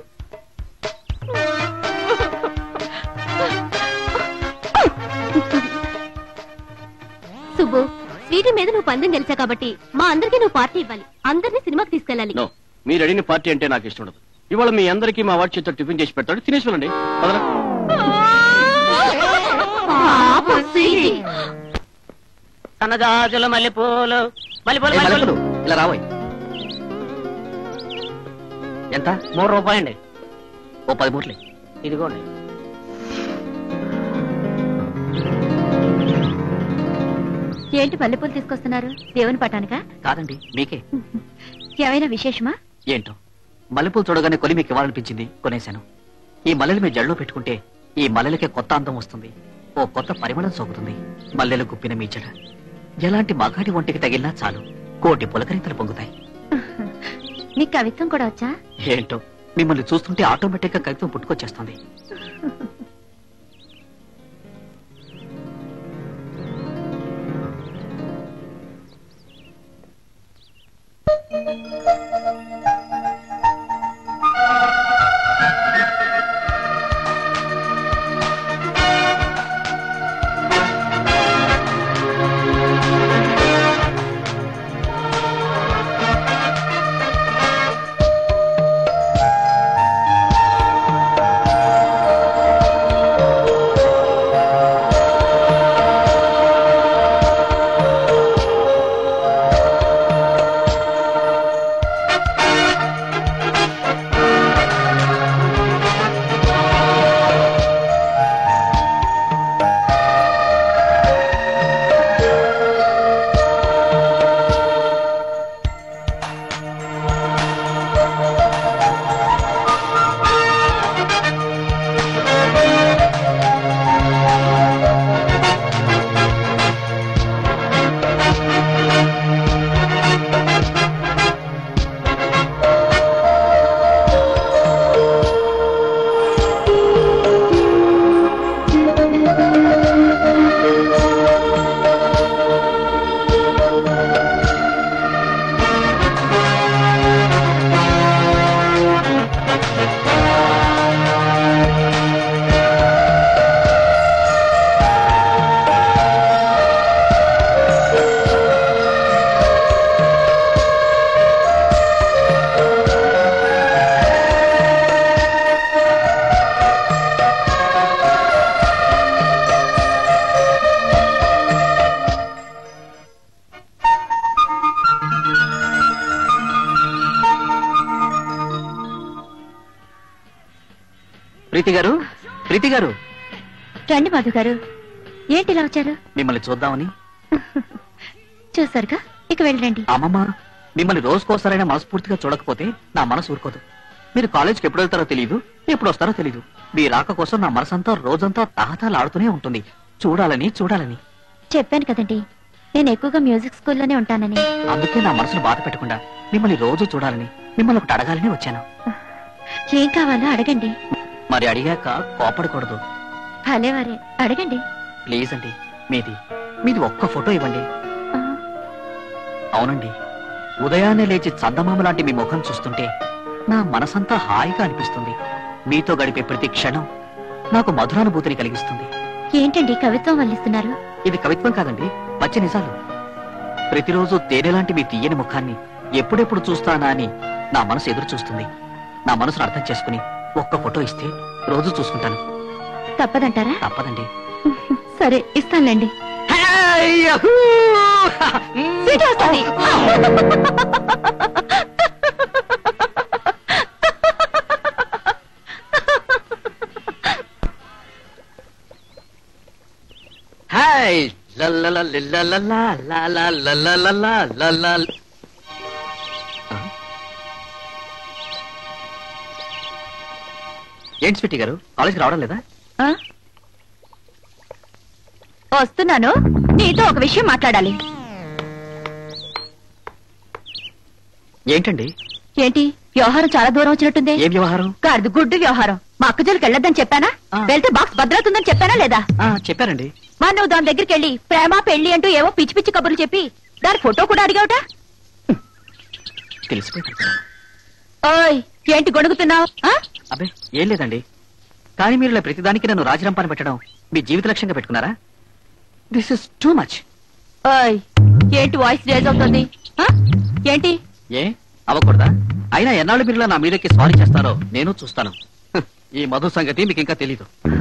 సుబ్బు స్వీటీ మీద నువ్వు పందెం గెలిచా కాబట్టి మా అందరికి నువ్వు పార్టీ ఇవ్వాలి అందరినీ సినిమాకి తీసుకెళ్ళాలి
నో మీరు అడిగిన పార్టీ అంటే నాకు ఇష్టం ఉండదు ఇవాళ మీ అందరికీ మా వాడి చేత టిఫిన్ చేసి పెడతాడు తినేసి వెళ్ళండి పదరా
పాపం స్వీటీ.
సన్నజాజుల మల్లెపూలు మల్లెపూలు
ఏ
మల్లెపూలు
మలపులు, ఇలా రావోయ్ ఎంత
మూడు రూపాయండి
ఓ పది మూట్లే
ఇదిగోండి
ఏంటి మల్లెపూలు తీసుకొస్తున్నారు దేవుని పటానికా
కాదండి మీకే
ఏమైనా విశేషమా
ఏంటో మల్లెపూలు చూడగానే కొని మీకు ఇవ్వాలనిపించింది కొనేశాను ఈ మల్లెలు మీ జడలో పెట్టుకుంటే ఈ మల్లెలకే కొత్త అందం వస్తుంది ఓ కొత్త పరిమళం సోకుతుంది మల్లెలు గుప్పిన మీ జడ ఎలాంటి మగాడి ఒంటికి తగిలినా చాలు కోటి పులకరింతలు పొంగుతాయి
నీకు కవిత్వం కూడా వచ్చా
ఏంటో మిమ్మల్ని చూస్తుంటే ఆటోమేటిక్ గా కవిత్వం పుట్టుకొచ్చేస్తుంది
ఆ
ప్రీతి గారు ప్రీతి గారు
రండి మధు గారు ఏంటి ఇలా వచ్చారు
మిమ్మల్ని చూద్దామని
చూసారుగా ఇక వెళ్ళండి
అమ్మమ్మ మిమ్మల్ని రోజుకోసారైనా మనస్ఫూర్తిగా చూడకపోతే నా మనసు ఊరుకోదు మీరు కాలేజ్కి ఎప్పుడు వెళ్తారో తెలియదు ఎప్పుడు వస్తారో తెలియదు మీ రాక కోసం నా మనసంతా రోజంతా తాహతాలాడుతూనే ఉంటుంది చూడాలని చూడాలని
చెప్పాను కదండి నేను ఎక్కువగా మ్యూజిక్ స్కూల్లోనే ఉంటానని
అందుకే నా మనసును బాధ పెట్టకుండా మిమ్మల్ని రోజు చూడాలని మిమ్మల్ని ఒకటి అడగాలని వచ్చాను
ఏం కావాలో అడగండి
మరి అడిగాక కోపడకూడదు
భలే వారే అడగండి
ప్లీజ్ అండి మీది మీది ఒక్క ఫోటో ఇవ్వండి
ఆ,
అవునండి ఉదయాన్నే లేచి చందమామ లాంటి మీ ముఖం చూస్తుంటే నా మనసంతా హాయిగా అనిపిస్తుంది మీతో గడిపే ప్రతి క్షణం నాకు మధురానుభూతిని కలిగిస్తుంది
ఏంటండి కవిత్వం వల్లిస్తున్నారు
ఇది కవిత్వం కాదండి పచ్చి నిజాలు ప్రతిరోజు తేనెలాంటి మీ తీయని ముఖాన్ని ఎప్పుడెప్పుడు చూస్తానా అని నా మనసు ఎదురు చూస్తుంది నా మనసును అర్థం చేసుకుని ఒక్క ఫోటో ఇస్తే రోజు చూసుకుంటాను
తప్పదంటారా
తప్పదండి
సరే ఇస్తానులేండి స్వీటీ వస్తుంది.
హాయ్ లల్లలల్లలలలలలలలలలలల. ఏంటి స్వీటీ గారు కాలేజ్కి రావడం లేదా
ఆ? వస్తున్నాను నీతో ఒక విషయం మాట్లాడాలి
ఏంటండి
ఏంటి వ్యవహారం చాలా దూరం వచ్చినట్టుంది
ఏం వ్యవహారం
కాదు గుడ్డు వ్యవహారం మా అక్కజోలికి వెళ్ళొద్దని చెప్పానా
ఆ.
వెళ్తే బాక్స్ భద్రతుందని చెప్పానా లేదా
ఆ, చెప్పారండి
మా నువ్వు దాని దగ్గరికి వెళ్ళి ప్రేమ పెళ్లి అంటూ ఏవో పిచ్చి పిచ్చి కబుర్లు చెప్పి దాని ఫోటో కూడా అడిగావుట
తెలిసిపోయింది
ఓయ్ ఏంటి గొడుగుతున్నావు
అబ్బే ఏం లేదండి కానీ మీరు ఇలా ప్రతిదానికి నన్ను రాజరంపాన పెట్టడం మీ జీవిత లక్ష్యంగా పెట్టుకున్నారా దిస్ ఇస్ టూ మచ్
ఓయ్ ఏంటి వాయిస్ రేజ్ అవుతుంది ఆ? ఏంటి
ఏ అవ్వకూడదా అయినా ఎన్నాళ్ళు మీరు ఇలా నా మీదకి సారీ చేస్తారో నేను చూస్తాను హ్, ఈ మధు సంగతి మీకు ఇంకా తెలీదు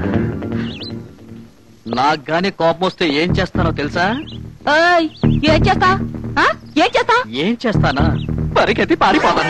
నాకు గానీ కోపం వస్తే ఏం చేస్తానో తెలుసా
ఓయ్ ఏం చేస్తా ఏం చేస్తా
ఏం చేస్తానా పరిగెత్తి పారిపోతాను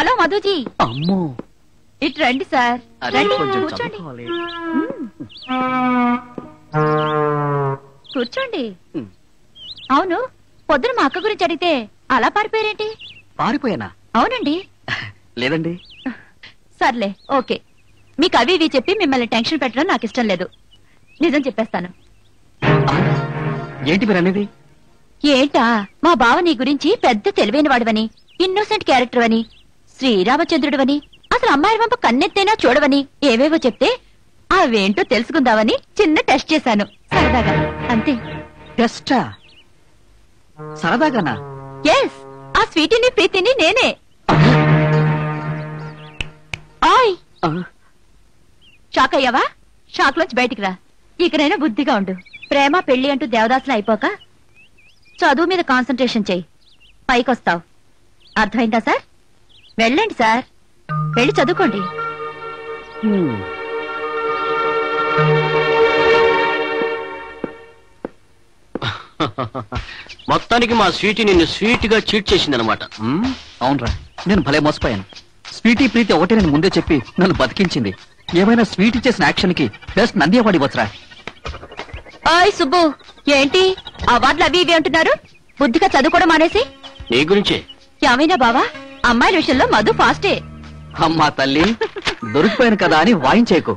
హలో మధుజీ
అమ్మో
ఇటు రండి సార్
అరే,
రండి
కొంచెం
కూర్చోండి
చదువుకోవాలి.
కూర్చోండి
ఉమ్.
అవును పొద్దున మా అక్క గురించి అడిగితే అలా పారిపోయారేంటి
పారిపోయానా
అవునండి
లేదండి
సర్లే ఓకే మీకు అవి ఇవి చెప్పి మిమ్మల్ని టెన్షన్ పెట్టడం నాకు ఇష్టం లేదు నిజం చెప్పేస్తాను
ఆ, ఏంటి మీరు అనేది
ఏంటా మా బావ నీ గురించి పెద్ద తెలివైన వాడివని ఇన్నోసెంట్ క్యారెక్టర్ అని శ్రీరామచంద్రుడివని అసలు అమ్మాయి వంప కన్నెత్తైనా చూడవని ఏవేవో చెప్తే అవేంటో తెలుసుకుందామని చిన్న టెస్ట్ చేశాను సరదాగా అంతే
టెస్టా సరదాగానా
ఎస్ ఆ స్వీటీని ప్రీతిని నేనే ఆయ్
ఆ,
షాక్ అయ్యావా షాక్ లోంచి బయటికి రా ఇకనైనా బుద్ధిగా ఉండు ప్రేమ పెళ్లి అంటూ దేవదాసులు అయిపోక చదువు మీద కాన్సన్ట్రేషన్ చెయ్యి పైకొస్తావు అర్థమైందా సార్ వెళ్ళండి సార్ వెళ్ళి చదువుకోండి
హ్మ్.
మొత్తానికి మా స్వీటీ నిన్ను స్వీట్ గా చీట్ చేసిందనమాట
మ్మ్, అవునరా నేను భలే మోసపోయాను స్వీటీ ప్రీతి ఒకటే నేను ముందే చెప్పి నన్ను బతికించింది ఏమైనా స్వీటీ చేసిన యాక్షన్ కి బెస్ట్ నంది అవార్డు ఇవ్వచ్చురా
ఆయ్ సుబ్బు ఏంటి అవార్డులు అవి ఇవి అంటున్నారు బుద్ధిగా చదువుకోవడం మానేసి
నీ గురించే
ఏమైనా బావా అమ్మాయిల విషయంలో మధు ఫాస్టే
అమ్మా తల్లి దొరికిపోయాను కదా అని వాయించేకు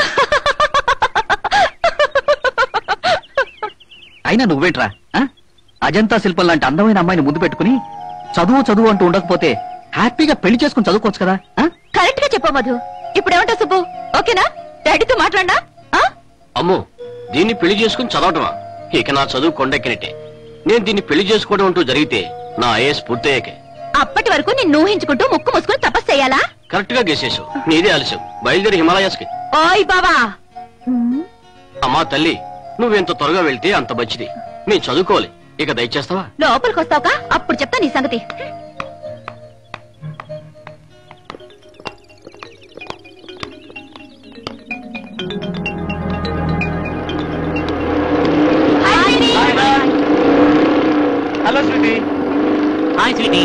అయినా నువ్వేట్రా ఆ? అజంతా శిల్పం లాంటి అందమైన అమ్మాయిని ముందు పెట్టుకుని చదువు చదువు అంటూ ఉండకపోతే హ్యాపీగా పెళ్లి చేసుకుని చదువుకోవచ్చు కదా ఆ?
కరెక్ట్ గా చెప్పు మధు ఇప్పుడు ఏమంటావు సుబ్బు ఓకేనా డాడీతో మాట్లాడా
అమ్మో దీన్ని పెళ్లి చేసుకుని చదవటమా ఇక నా చదువు కొండెక్కినట్టే నేను దీన్ని పెళ్లి చేసుకోవడం అంటూ జరిగితే నా ఐఏఎస్ పూర్తయ్యాకే
అప్పటి వరకు నిన్ను ఊహించుకుంటూ ముక్కు మూసుకుని తపస్సు చేయాలా
కరెక్ట్ గా గెసేసు నీదే ఆలస్యం బయలుదేరి హిమాలయాస్ కి
ఓయ్ బావా
అమ్మా తల్లి నువ్వెంత త్వరగా వెళ్తే అంత మంచిది నేను చదువుకోవాలి ఇక దయచేస్తావా
లోపలికి వస్తావుగా అప్పుడు చెప్తా నీ సంగతి
హలో స్వీటీ హాయ్ స్వీటీ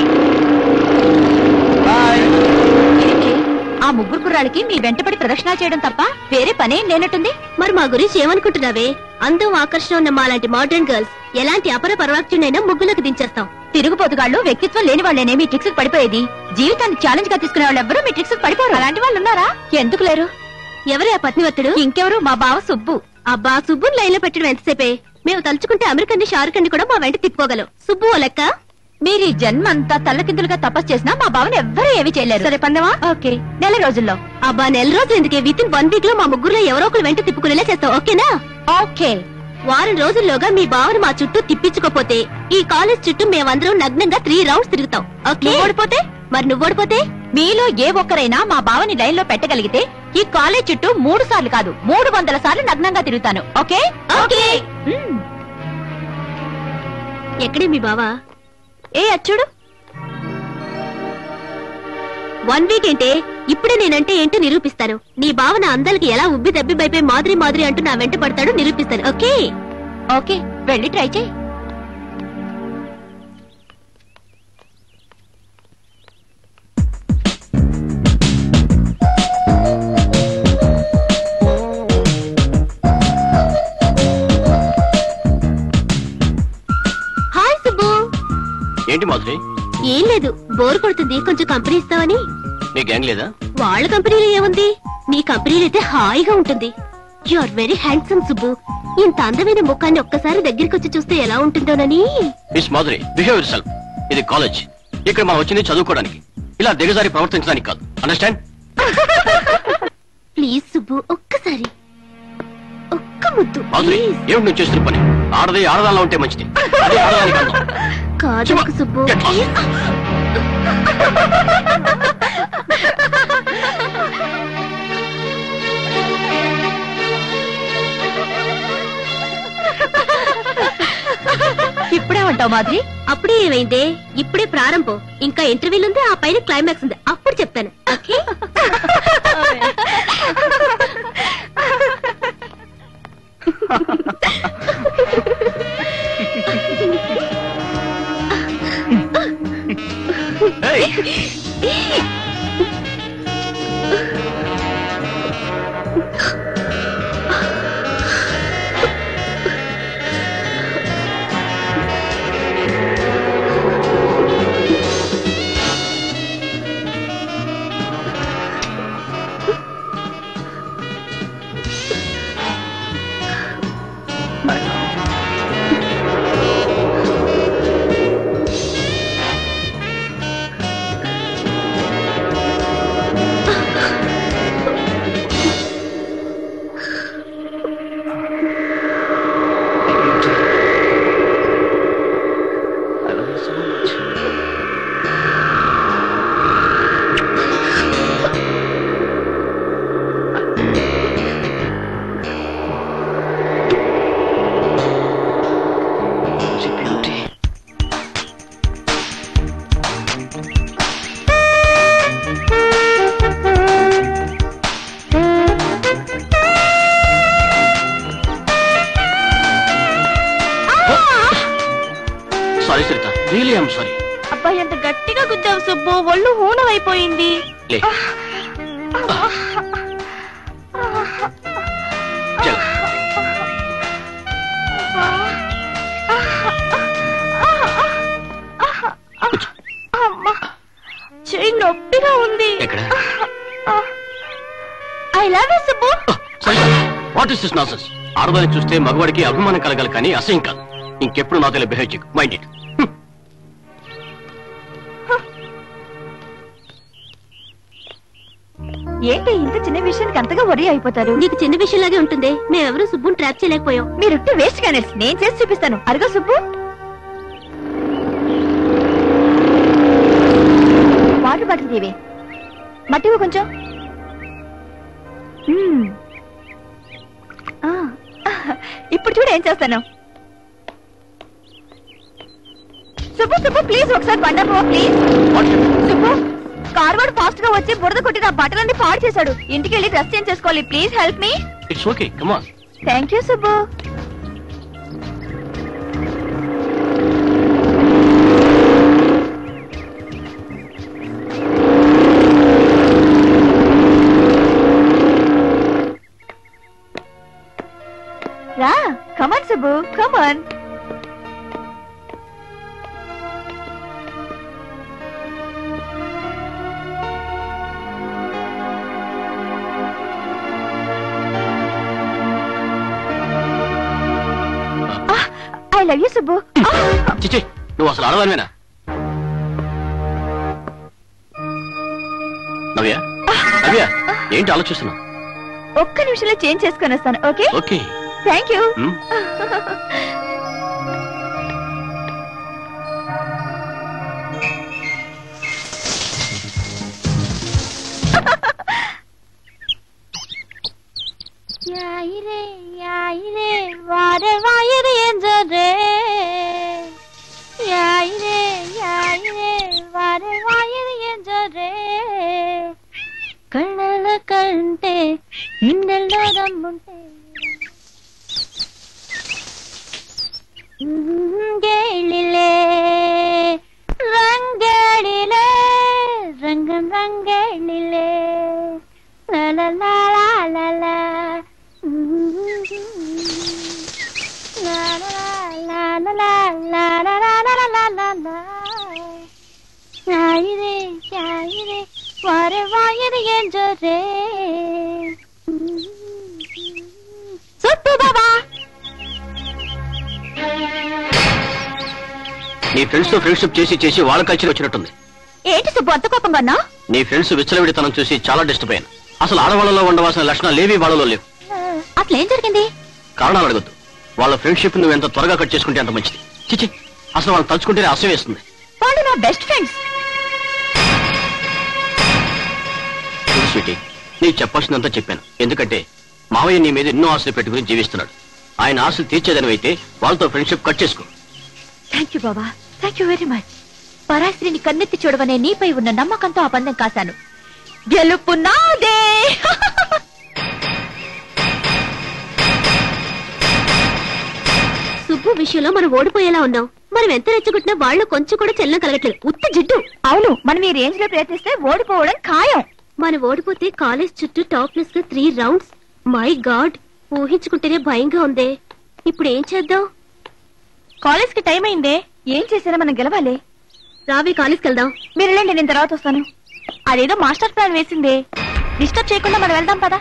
ఏంటి? ఆ ముగ్గురు కుర్రాళ్ళకి మీ వెంటబడి ప్రదక్షిణాలు చేయడం తప్ప వేరే పనేం లేనట్టుంది
మరి మా గురించి ఏమనుకుంటున్నావే అందం ఆకర్షణ ఉన్న మాలాంటి మోడర్న్ గర్ల్స్ ఎలాంటి అపర పరవాక్యునైనా ముగ్గులకు దించేస్తాం
తిరుగుబోతుగాళ్ళు వ్యక్తిత్వం లేని వాళ్ళేనే మీ ట్రిక్స్ పడిపోయేది జీవితాన్ని ఛాలెంజ్ గా తీసుకునే వాళ్ళు ఎవ్వరూ మీ ట్రిక్స్ పడిపోరు అలాంటి వాళ్ళు ఉన్నారా ఎందుకు లేరు
ఎవరే ఆ పత్నివత్తుడు
ఇంకెవరు మా బావ సుబ్బు
అబ్బా సుబ్బుని లైన్ లో పెట్టడం ఎంతసేపే మేము తలుచుకుంటే అమెరికన్ షారుఖ్ కూడా మా వెంట తిప్పుకోగలం సుబ్బు ఓ లెక్క
మీరు ఈ జన్మ అంతా తల్లకిందులుగా తపస్సు చేసినా మా బావని ఎవ్వరూ ఏమీ చేయలేరు సరే పందవా ఓకే నెల రోజుల్లో
అబ్బా నెల రోజులు ఎందుకే విత్ ఇన్ వన్ వీక్ లో మా ముగ్గురులో ఎవరో ఒకరు వెంట తిప్పుకునేలా చేస్తాం ఓకేనా
ఓకే
వారం రోజుల్లోగా మీ బావను మా చుట్టూ తిప్పించుకోపోతే ఈ కాలేజ్ చుట్టూ మేమందరం నగ్నంగా త్రీ రౌండ్స్ తిరుగుతాం ఓకే
నువ్వు ఓడిపోతే?
మరి నువ్వు ఓడిపోతే
మీలో ఏ ఒక్కరైనా మా బావని లైన్ లో పెట్టగలిగితే ఈ కాలేజ్ చుట్టూ మూడు సార్లు కాదు మూడు వందల సార్లు నగ్నంగా తిరుగుతాను ఓకే
ఓకే
మ్మ్.
ఎక్కడే మీ బావా
ఏ అచ్చుడు
వన్ వీక్ ఏంటే ఇప్పుడే నేనంటే ఏంటో నిరూపిస్తాను నీ భావన అందరికి ఎలా ఉబ్బి దబ్బి బైపోయి మాదిరి మాదిరి అంటూ నా వెంట పడతాడు నిరూపిస్తాను ఓకే
ఓకే వెళ్ళి ట్రై చేయి
హాయ్ సుబ్బు
ఏంటి మాధురి
ఏం లేదు బోర్ కొడుతుంది కొంచెం కంపెనీ ఇస్తావని
నీ గ్యాంగ్ లేదా
వాళ్ళ కంపెనీలో ఏముంది నీ కంపెనీలో అయితే హాయిగా ఉంటుంది you are very handsome Subbu ఇంత అందమైన ముఖాన్ని ఒక్కసారి దగ్గరికి వచ్చి చూస్తే ఎలా ఉంటుందోనని
మిస్ మాధురి బిహేవ్ సెల్ఫ్ ఇది కాలేజ్ ఇక్కడ మనం వచ్చింది చదువుకోవడానికి ఇలా దిగజారి ప్రవర్తించడానికి కాదు అండర్స్టాండ్
ప్లీజ్ సుబ్బు ఒక్కసారి ఒక్క ముద్దు
మాధురి
ప్లీజ్
ఏమిటి నువ్వు చేస్తున్న పని ఆడది ఆడదానిలో ఉంటే మంచిది అదే ఆడదానికి అందం.
కాదు సుబ్బు
Get lost.
ప్లీజ్
ఇప్పుడే ఉంటావు మాదిరి
అప్పుడే ఏమైందే ఇప్పుడే ప్రారంభం ఇంకా ఇంటర్వ్యూలు ఉంది ఆ పైన క్లైమాక్స్ ఉంది అప్పుడు చెప్తాను okay
Hey, sorry Saritha really I'm sorry
అబ్బాయి ఎంత గట్టిగా గుద్దావు సుబ్బు ఒళ్ళు హూనమైపోయింది
లే చల్ కూర్చో.
అమ్మా చెయ్యి నొప్పిగా ఉంది
ఎక్కడ
I love you Subbu
what is this nonsense ఆడదాన్ని చూస్తే మగవాడికి అభిమానం కలగాలి కానీ అసహ్యం కాదు ఇంకెప్పుడు నాతో ఇలా బిహేవ్ చేయకు మైండ్ ఇట్
ఏంటి ఇంత చిన్న విషయానికి అంతగా వరి అయిపోతారు
నీకు చిన్న విషయంలాగే ఉంటుంది మేమెవరూ సుబ్బుని ట్రాప్ చేయలేకపోయాం
మీరుట్టి వేస్ట్ గానే నేను చేసి చూపిస్తాను అరుగా సుబ్బు వాటర్ బాటిల్ తీవే మట్టివి కొంచెం మ్మ్. ఆ, ఇప్పుడు చూడు ఏం చేస్తాను సుబ్బు సుబ్బు ప్లీజ్ ఒకసారి బండపో ప్లీజ్ సుబ్బు కార్ వాడు ఫాస్ట్ గా వచ్చి బురద కొట్టి నా బట్టలన్నీ పాడు చేశాడు ఇంటికి వెళ్ళి డ్రెస్ చేంజ్ చేసుకోవాలి please help me
it's okay come on
thank you Subbu రా come on Subbu come on I love you Subbu
చిచి నువ్వు అసలు ఆడవానివేనా నవ్య నవ్య ఏంటి ఆలోచిస్తున్నావు
ఒక్క నిమిషంలో చేంజ్ చేసుకొని వస్తాను ఓకే
ఓకే
థ్యాంక్ యూ
హ్మ్?
யாயிரே யாயிரே வாரே வாயிரே என்றே யாயிரே யாயிரே வாரே வாயிரே என்றே కళ్ళల కంటే నిన్నెల్లో రమ్ముంటే గేళిలే రంగేళిలే రంగం రంగేళిలే లాలాలాలాలా. లాలాలాలాలాలాలాలాలాలా. ஞாயிறு ஞாயிறு வர வாயிறு என்றே சுப்பு பாபா
నీ ఫ్రెండ్స్ తో ఫ్రెండ్షిప్ చేసి చేసి వాళ్ళ కల్చర్ వచ్చినట్టుంది
ఏంటి సుబ్బు అంత కోపంగా ఉన్నా
నీ ఫ్రెండ్స్ విచ్చలవిడితనం చూసి చాలా డిస్టర్బ్ అయ్యాను అసలు ఆడవాళ్ళలో ఉండవలసిన లక్షణాలు ఏవి వాళ్ళలో లేవు
అసలు ఏం జరిగింది
కారణాలు అడగద్దు వాళ్ళ ఫ్రెండ్షిప్ నువ్వు ఎంత త్వరగా కట్ చేసుకుంటే అంత మంచిది చిచి అసలు వాళ్ళు తలుచుకుంటేనే అసహ్యం వేస్తుంది
వాళ్ళు నా బెస్ట్ ఫ్రెండ్స్
చూడు స్వీటీ నీకు చెప్పాల్సిందంతా చెప్పాను ఎందుకంటే మావయ్య నీ మీద ఎన్నో ఆశలు పెట్టుకుని జీవిస్తున్నాడు ఆయన ఆశలు తీర్చేదనివైతే వాళ్ళతో ఫ్రెండ్షిప్ కట్ చేసుకో
థ్యాంక్ యూ బాబా థ్యాంక్ యూ వెరీ మచ్ పరాశ్రీని కన్నెత్తి చూడవనే నీపై ఉన్న నమ్మకంతో ఆ పందెం కాశాను గెలుపు నాదే
సుబ్బు విషయంలో మనం ఓడిపోయేలా ఉన్నాం మనం ఎంత రెచ్చగొట్టినా వాళ్ళు కొంచెం కూడా చెల్లం కలగట్లేదు ఉత్త జిడ్డు
అవును మనం ఈ రేంజ్ లో ప్రయత్నిస్తే ఓడిపోవడం ఖాయం
మనం ఓడిపోతే కాలేజ్ చుట్టూ టాప్లెస్ గా త్రీ రౌండ్స్ మై గాడ్ ఊహించుకుంటేనే భయంగా ఉందే ఇప్పుడు ఏం చేద్దాం
కాలేజ్ కి టైం అయిందే ఏం చేసినా మనం గెలవాలి
రావి కాలేజ్కి వెళ్దాం
మీరు వెళ్ళండి నేను తర్వాత వస్తాను అదేదో మాస్టర్ ప్లాన్ వేసిందే డిస్టర్బ్ చేయకుండా మనం వెళ్దాం పదా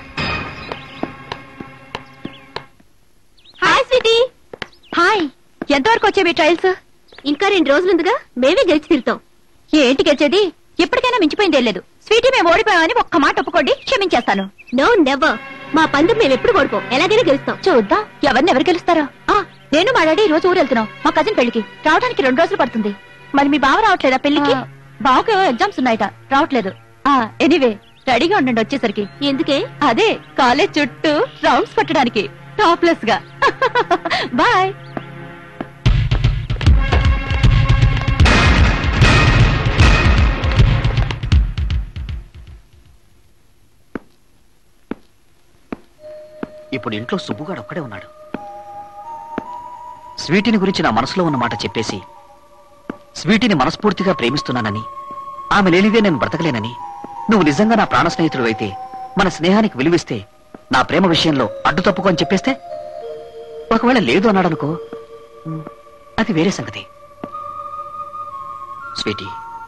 హాయ్ స్వీటీ
హాయ్ ఎంతవరకు వచ్చేవి ట్రయల్స్
ఇంకా రెండు రోజులుందిగా మేమే గెలిచి తీరుతాం
ఏంటి గెలిచేది ఎప్పటికైనా మించిపోయిందే లేదు స్వీటీ మేము ఓడిపోయామని ఒక్క మాట ఒప్పుకోండి క్షమించేస్తాను
నో నెవర్ మా పందెం మేము ఎప్పుడు ఓడిపోం ఎలాగైనా గెలుస్తాం
చూద్దాం ఎవరిని ఎవరు గెలుస్తారో ఆ, నేను మా డాడీ ఈ రోజు ఊరు వెళ్తున్నాం మా కజిన్ పెళ్లికి రావడానికి రెండు రోజులు పడుతుంది మరి మీ బావ రావట్లేదా పెళ్లికి బావకు ఏవో ఎగ్జామ్స్ ఉన్నాయట రావట్లేదు ఆ ఎనీవే రెడీగా ఉండండి వచ్చేసరికి
ఎందుకే
అదే కాలేజ్ చుట్టూ రౌండ్స్ కొట్టడానికి టాప్లెస్ గా బాయ్
ఇప్పుడు ఇంట్లో సుబ్బుగాడు ఒక్కడే ఉన్నాడు స్వీటీని గురించి నా మనసులో ఉన్న మాట చెప్పేసి స్వీటీని మనస్ఫూర్తిగా ప్రేమిస్తున్నానని ఆమె లేనిదే నేను బ్రతకలేనని నువ్వు నిజంగా నా ప్రాణ స్నేహితుడు అయితే మన స్నేహానికి విలువిస్తే నా ప్రేమ విషయంలో అడ్డు తప్పుకో అని చెప్పేస్తే ఒకవేళ లేదు అన్నాడనుకో ఉమ్, అది వేరే సంగతి స్వీటీ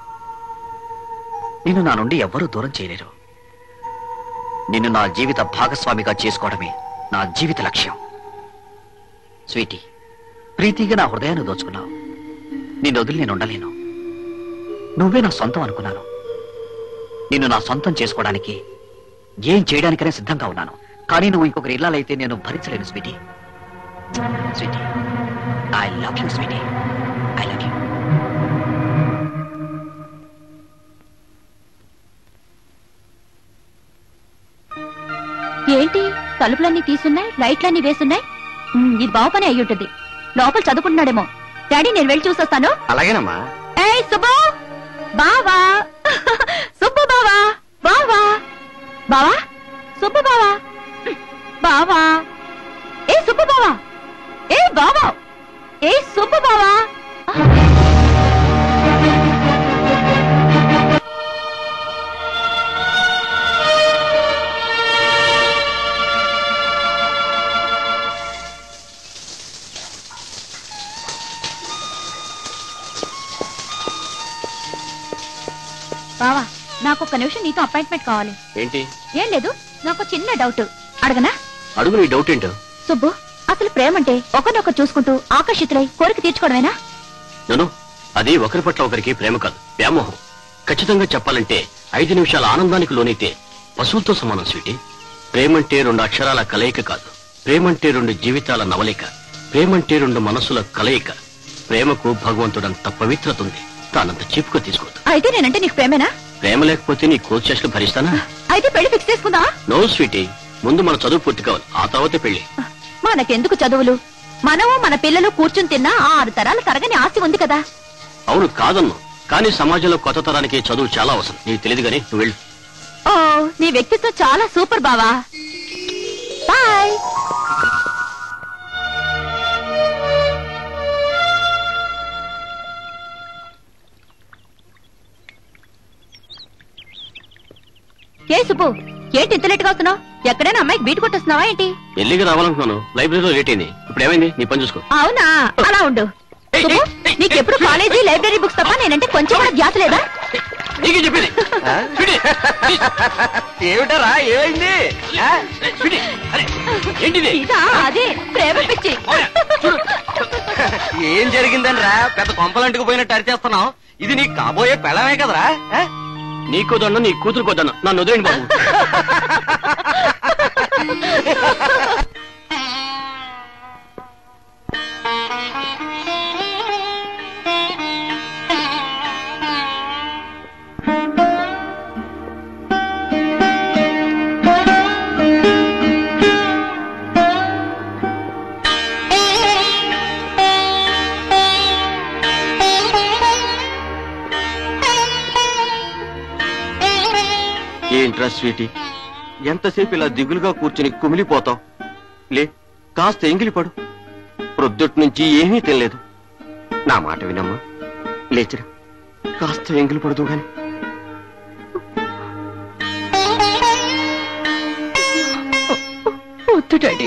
నిన్ను నా నుండి ఎవ్వరూ దూరం చేయలేరు నిన్ను నా జీవిత భాగస్వామిగా చేసుకోవడమే నా జీవిత లక్ష్యం స్వీటీ ప్రీతిగా నా హృదయాన్ని దోచుకున్నావు నిన్ను వదిలి నేను ఉండలేను నువ్వే నా సొంతం అనుకున్నాను నిన్ను నా సొంతం చేసుకోవడానికి ఏం చేయడానికైనా సిద్ధంగా ఉన్నాను కానీ నువ్వు ఇంకొకరి ఇల్లాలైతే నేను భరించలేను sweetie sweetie I love you sweetie I love you
ఏంటి తలుపులన్నీ తీసున్నాయి లైట్లన్నీ వేసున్నాయి ఉమ్, ఇది బావ పని అయ్యి ఉంటుంది లోపల చదువుకుంటున్నాడేమో డాడీ నేను వెళ్ళి చూసొస్తాను
అలాగేనమ్మా
ఏయ్ సుబ్బు బావా సుబ్బు బావా బావా బావా సుబ్బు బావా బావా ఏ సుబ్బు బావా ఏ బావా ఏ సుబ్బు బావా బావా నాకు ఒక నిమిషం నీతో అపాయింట్మెంట్ కావాలి
ఏంటి
ఏం లేదు నాకు చిన్న డౌట్ అడగనా
అడుగు నీ డౌట్ ఏంటో
సుబ్బు అసలు ప్రేమంటే ఒకరినొకరు చూసుకుంటూ ఆకర్షితులై కోరిక తీర్చుకోవడమేనా
నను అది ఒకరి పట్ల ఒకరికి ప్రేమ కాదు వ్యామోహం ఖచ్చితంగా చెప్పాలంటే ఐదు నిమిషాల ఆనందానికి లోనైతే పశువులతో సమానం స్వీటీ ప్రేమంటే రెండు అక్షరాల కలయిక కాదు ప్రేమంటే రెండు జీవితాల నవలిక ప్రేమంటే రెండు మనసుల కలయిక ప్రేమకు భగవంతుడంత పవిత్రత ఉంది తానంత చీపుగా తీసుకోవద్దు
అయితే నేనంటే నీకు ప్రేమేనా
ప్రేమ లేకపోతే నీ కోచ్ చేష్టలు భరిస్తానా
అయితే పెళ్లి ఫిక్స్ చేసుకుందా
నో స్వీటీ ముందు మన చదువు పూర్తి కావాలి ఆ తర్వాతే పెళ్లి
మనకెందుకు చదువులు మనము మన పిల్లలు కూర్చుని తిన్నా ఆ ఆరు తరాల తరగని ఆస్తి ఉంది కదా
అవును కాదన్ను కానీ సమాజంలో కొత్త తరానికి చదువు చాలా అవసరం నీకు తెలియదు కానీ నువ్వు వెళ్ళు
ఓ నీ వ్యక్తిత్వం చాలా సూపర్ బావా బాయ్ ఏ సుబ్బు ఏంటి ఇంత లేట్ గా వస్తున్నావు ఎక్కడైనా అమ్మాయికి బీట్ కొట్టొస్తున్నావా ఏంటి
ఎల్లిగా రావాలనుకున్నాను లైబ్రరీలో లేట్ అయింది ఇప్పుడు ఏమైంది నీ పని చూసుకో
అవునా అలా ఉండు సుబ్బు నీకెప్పుడు కాలేజీ లైబ్రరీ బుక్స్ తప్ప నేనంటే కొంచెం కూడా ధ్యాస లేదా
నీకే చెప్పేది స్వీటీ, ప్లీజ్.
ఏమిటారా ఏమైంది ఆ?
స్వీటీ, అరే, ఏంటిది
ఇదా అదే ప్రేమ పిచ్చి
ఏం జరిగిందని రా పెద్ద కొంపలంటుకు పోయినట్టు అరిచేస్తున్నావు ఇది నీకు కాబోయే పెళ్ళమే కదరా ఆ?
నీకో దండం నీ కూతురు కొద్దన్న నన్ను వదిలేండి బాబు
ఏంట్రా స్వీటీ ఎంతసేపు ఇలా దిగులుగా కూర్చుని కుమిలిపోతావు లే కాస్త ఎంగిలిపడు ప్రొద్దుటి నుంచి ఏమీ తినలేదు నా మాట వినమ్మా లేచిరా కాస్త ఎంగిలిపడదు గాని
వద్దు డాడీ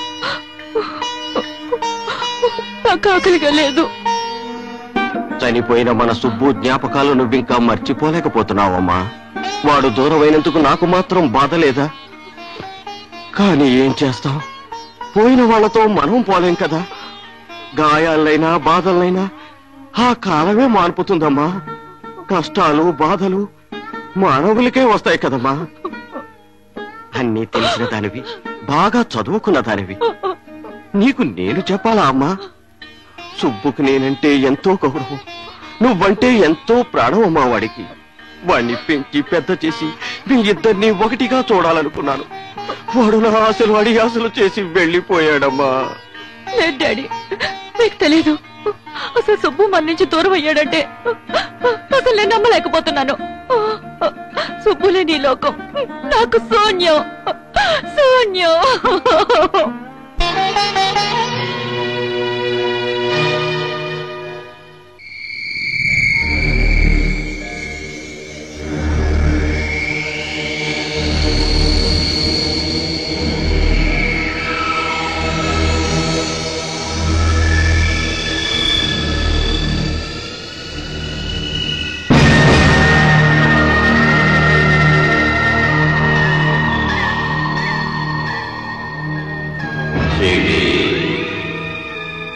నాకు ఆకలిగా లేదు
చనిపోయిన మన సుబ్బు జ్ఞాపకాలు నువ్వింకా మర్చిపోలేకపోతున్నావమ్మా వాడు దూరమైనందుకు నాకు మాత్రం బాధ లేదా కానీ ఏం చేస్తాం పోయిన వాళ్ళతో మనం పోలేం కదా గాయాలైనా బాధలైనా ఆ కాలమే మాన్పుతుందమ్మా కష్టాలు బాధలు మానవులకే వస్తాయి కదమ్మా అన్నీ తెలిసిన దానివి బాగా చదువుకున్న దానివి నీకు నేను చెప్పాలా అమ్మా సుబ్బుకు నేనంటే ఎంతో గౌరవం నువ్వంటే ఎంతో ప్రాణం అమ్మా వాడికి వాణ్ణి పెంచి పెద్ద చేసి మీ ఇద్దరిని ఒకటిగా చూడాలనుకున్నాను వాడు నా ఆశలు అడి ఆశలు చేసి వెళ్ళిపోయాడమ్మా
లేదు డాడీ మీకు తెలీదు అసలు సుబ్బు మన నుంచి దూరం అయ్యాడంటే అసలు నేను నమ్మలేకపోతున్నాను సుబ్బు లేని ఈ లోకం నాకు శూన్యం శూన్యం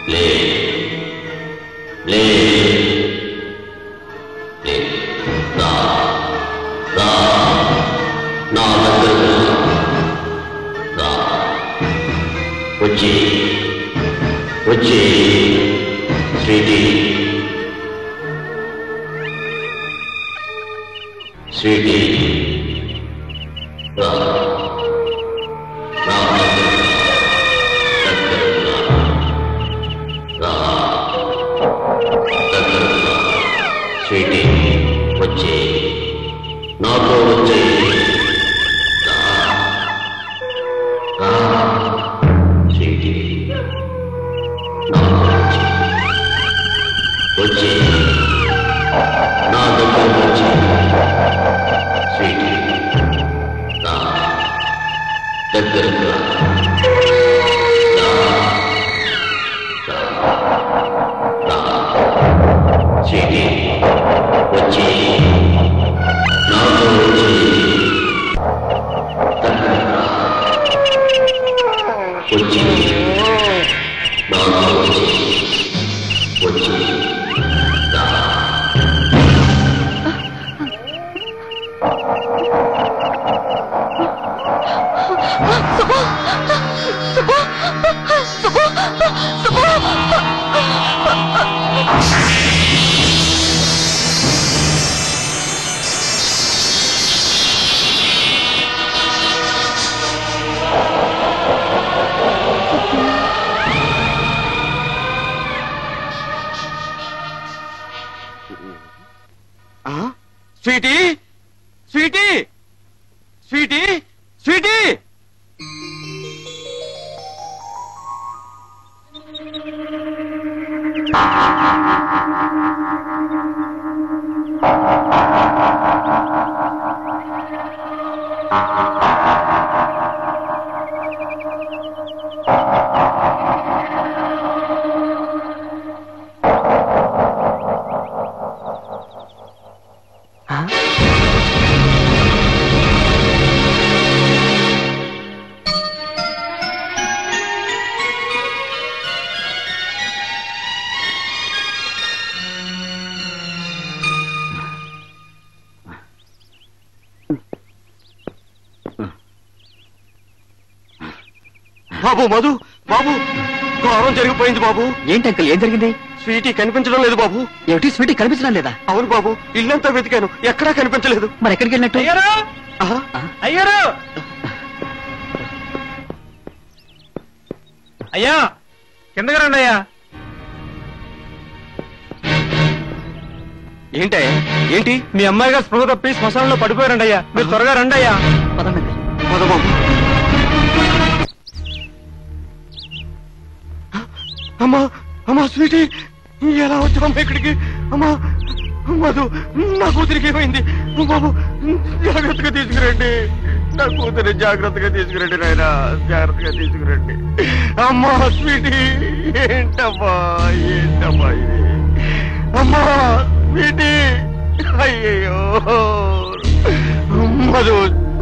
లే లే లే రా రా నా దగ్గరకు రా వచ్చి వచ్చి స్వీటీ స్వీటీ రా రా దగ్గరకు రా. రా దగ్గరకు రా. స్వీటీ వచ్చి నాతో వచ్చి రా రా స్వీటీ నాతో వచ్చి వచ్చి నా దగ్గరకు వచ్చి స్వీటీ రా దగ్గరకు రా రా రా రా స్వీటీ వచ్చి నాతో వచ్చి దగ్గరకు రా వచ్చి నాతో వచ్చి వచ్చి రా
స్వీటీ స్వీటీ స్వీటీ స్వీటీ బాబు మధు బాబు ఘోరం జరిగిపోయింది బాబు
ఏంటి అంకుల్ ఏం జరిగింది
స్వీటీ కనిపించడం లేదు బాబు
ఏమిటి స్వీటీ కనిపించడం లేదా
అవును బాబు ఇల్లంతా వెతికాను ఎక్కడా కనిపించలేదు
మరి ఎక్కడికి వెళ్ళినట్టు
ఆహా,
అయ్యారు అయ్యా కిందకి రండి అయ్యా
ఏంటయ్యా ఏంటి
మీ అమ్మాయి గారు స్పృహ తప్పి శ్మశానంలో పడిపోయారండి అయ్యా మీరు త్వరగా రండి అయ్యా
పదండి
పద బాబు అమ్మా అమ్మా స్వీటీ ఎలా వచ్చావమ్మా ఇక్కడికి అమ్మా మధు నా కూతురికి ఏమైంది బాబు జాగ్రత్తగా తీసుకురండి నా కూతురి జాగ్రత్తగా తీసుకురండి నాయన జాగ్రత్తగా తీసుకురండి అమ్మా స్వీటీ ఏంటమ్మా ఏంటమ్మా ఇది అమ్మా స్వీటీ అయ్యయ్యో మధు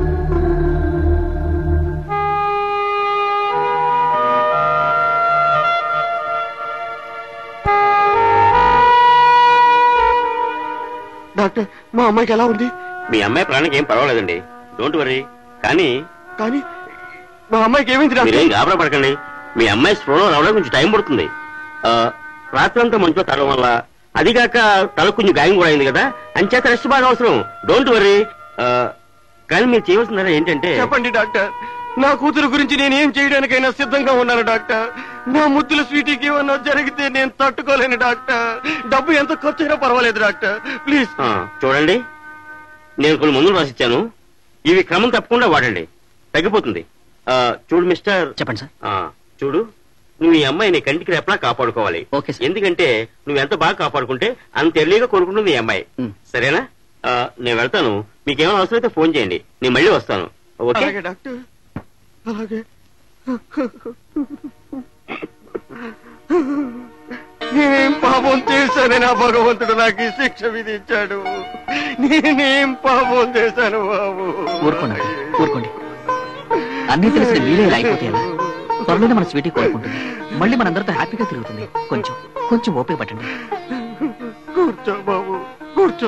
డాక్టర్ మా అమ్మాయికి ఎలా ఉంది
మీ అమ్మాయి ప్రాణానికి ఏం పర్వాలేదండి డోంట్ వరీ కానీ
కానీ మా అమ్మాయికి ఏమైంది
మీరేం
డాక్టర్
గాబరా పడకండి మీ అమ్మాయి స్పృహలో రావడానికి కొంచెం టైం పడుతుంది ఆ, రాత్రంతా మంచులో తడడం వల్ల అదిగాక తల కొంచెం గాయం కూడా అయింది కదా అంచేత రెస్ట్ బాగా అవసరం డోంట్ వరీ కానీ మీరు చేయవలసిందల్లా ఏంటంటే
చెప్పండి డాక్టర్ నా కూతురు గురించి నేను ఏం చేయడానికైనా సిద్ధంగా ఉన్నాను డాక్టర్ నా ముద్దుల స్వీటీకి ఏమన్నా జరిగితే నేను తట్టుకోలేను డాక్టర్ డబ్బు ఎంత ఖర్చు అయినా పర్వాలేదు డాక్టర్ ప్లీజ్
ఆ, చూడండి నేను కొన్ని మందులు రాసిచ్చాను ఇవి క్రమం తప్పకుండా వాడండి తగ్గిపోతుంది ఆ, చూడు మిస్టర్
చెప్పండి సార్
ఆ, చూడు నువ్వు ఈ అమ్మాయిని కంటికి రెప్పలా కాపాడుకోవాలి
ఓకే సార్.
ఎందుకంటే నువ్వు ఎంత బాగా కాపాడుకుంటే అంత ఎర్లీగా కోరుకుంటుంది ఈ అమ్మాయి
ఉమ్.
సరేనా ఆ, నేను వెళ్తాను మీకేమైనా అవసరం అయితే ఫోన్ చేయండి నేను మళ్ళీ వస్తాను ఓకే
అలాగే డాక్టర్ అలాగే నేనేం పాపం చేశానని నా భగవంతుడు నాకు ఈ శిక్ష విధించాడు నేనేం పాపం చేశాను బాబు
ఊరుకోండి ఊరుకోండి అన్నీ తెలిసిన మీరే ఇలా అయిపోతే ఎలా త్వరలోనే మన స్వీటీ కోరుకుంటుంది మళ్ళీ మనందరితో హ్యాపీగా తిరుగుతుంది కొంచెం కొంచెం ఓపిక పట్టండి
కూర్చో బాబు కూర్చో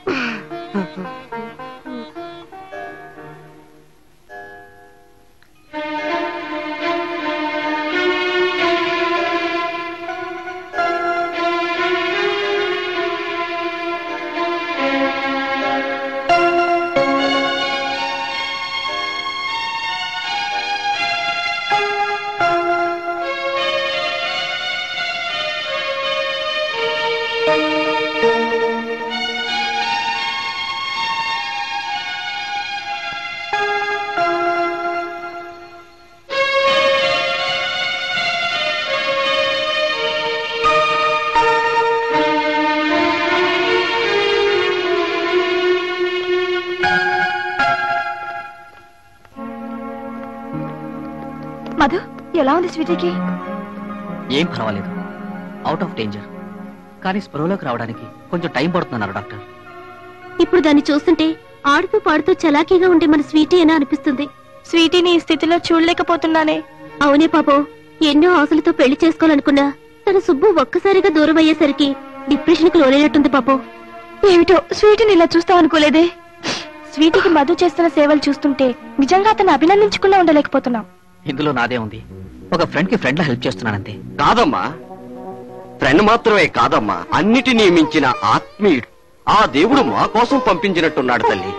మధు ఎలా ఉంది స్వీటీకి
ఏం పర్వాలేదు అవుట్ ఆఫ్ డేంజర్ కానీ స్పృహలోకి రావడానికి కొంచెం టైం పడుతుందన్నారు డాక్టర్
ఇప్పుడు దాన్ని చూస్తుంటే ఆడుతూ పాడుతూ చలాకీగా ఉండే మన స్వీటీ అని అనిపిస్తుంది స్వీటీని ఈ స్థితిలో చూడలేకపోతున్నానే అవునే పాపం ఎన్నో ఆశలతో పెళ్లి చేసుకోవాలనుకున్నా తన సుబ్బు ఒక్కసారిగా దూరం అయ్యేసరికి డిప్రెషన్ కి లోనైనట్టుంది పాపం ఏమిటో స్వీటీని ఇలా చూస్తాం అనుకోలేదే స్వీటీకి మధు చేస్తున్న సేవలు చూస్తుంటే నిజంగా అతను అభినందించకుండా ఉండలేకపోతున్నాం
ఇందులో నాదే ఉంది ఒక ఫ్రెండ్ కి ఫ్రెండ్ లా హెల్ప్ చేస్తున్నానంతే
కాదమ్మా ఫ్రెండ్ మాత్రమే కాదమ్మా అన్నిటినీ మించిన ఆత్మీయుడు ఆ దేవుడు మా కోసం పంపించినట్టున్నాడు తల్లి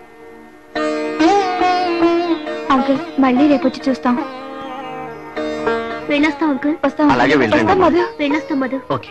అంకుల్ మళ్ళీ రేపు వచ్చి చూస్తాం వెళ్ళొస్తాం అంకుల్ వస్తాం
అలాగే వెళ్ళండి.
వస్తాం మధు వెళ్ళొస్తాం మధు
ఓకే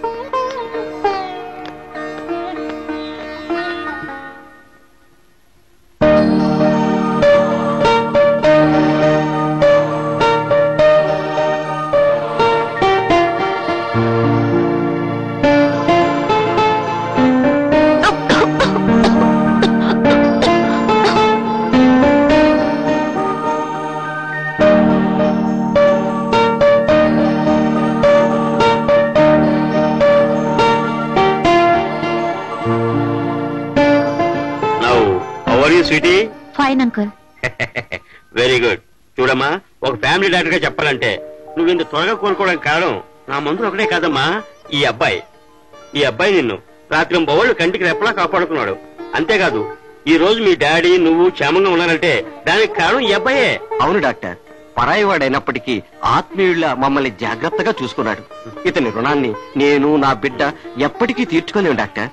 నవ్వు how are you sweetie
fine uncle
very good చూడమ్మా ఒక ఫ్యామిలీ డాక్టర్ గా చెప్పాలంటే నువ్వు ఇంత త్వరగా కోలుకోవడానికి కారణం నా మందులు ఒకటే కాదమ్మా ఈ అబ్బాయి ఈ అబ్బాయి నిన్ను రాత్రి బొవ్వళ్ళు కంటికి రెప్పలా కాపాడుకున్నాడు అంతేకాదు ఈ రోజు మీ డాడీ నువ్వు క్షేమంగా ఉన్నారంటే దానికి కారణం ఈ అబ్బాయే
అవును డాక్టర్ పరాయి వాడైనప్పటికీ ఆత్మీయుళ్ళ మమ్మల్ని జాగ్రత్తగా చూసుకున్నాడు ఇతని రుణాన్ని నేను నా బిడ్డ ఎప్పటికీ తీర్చుకోలేము డాక్టర్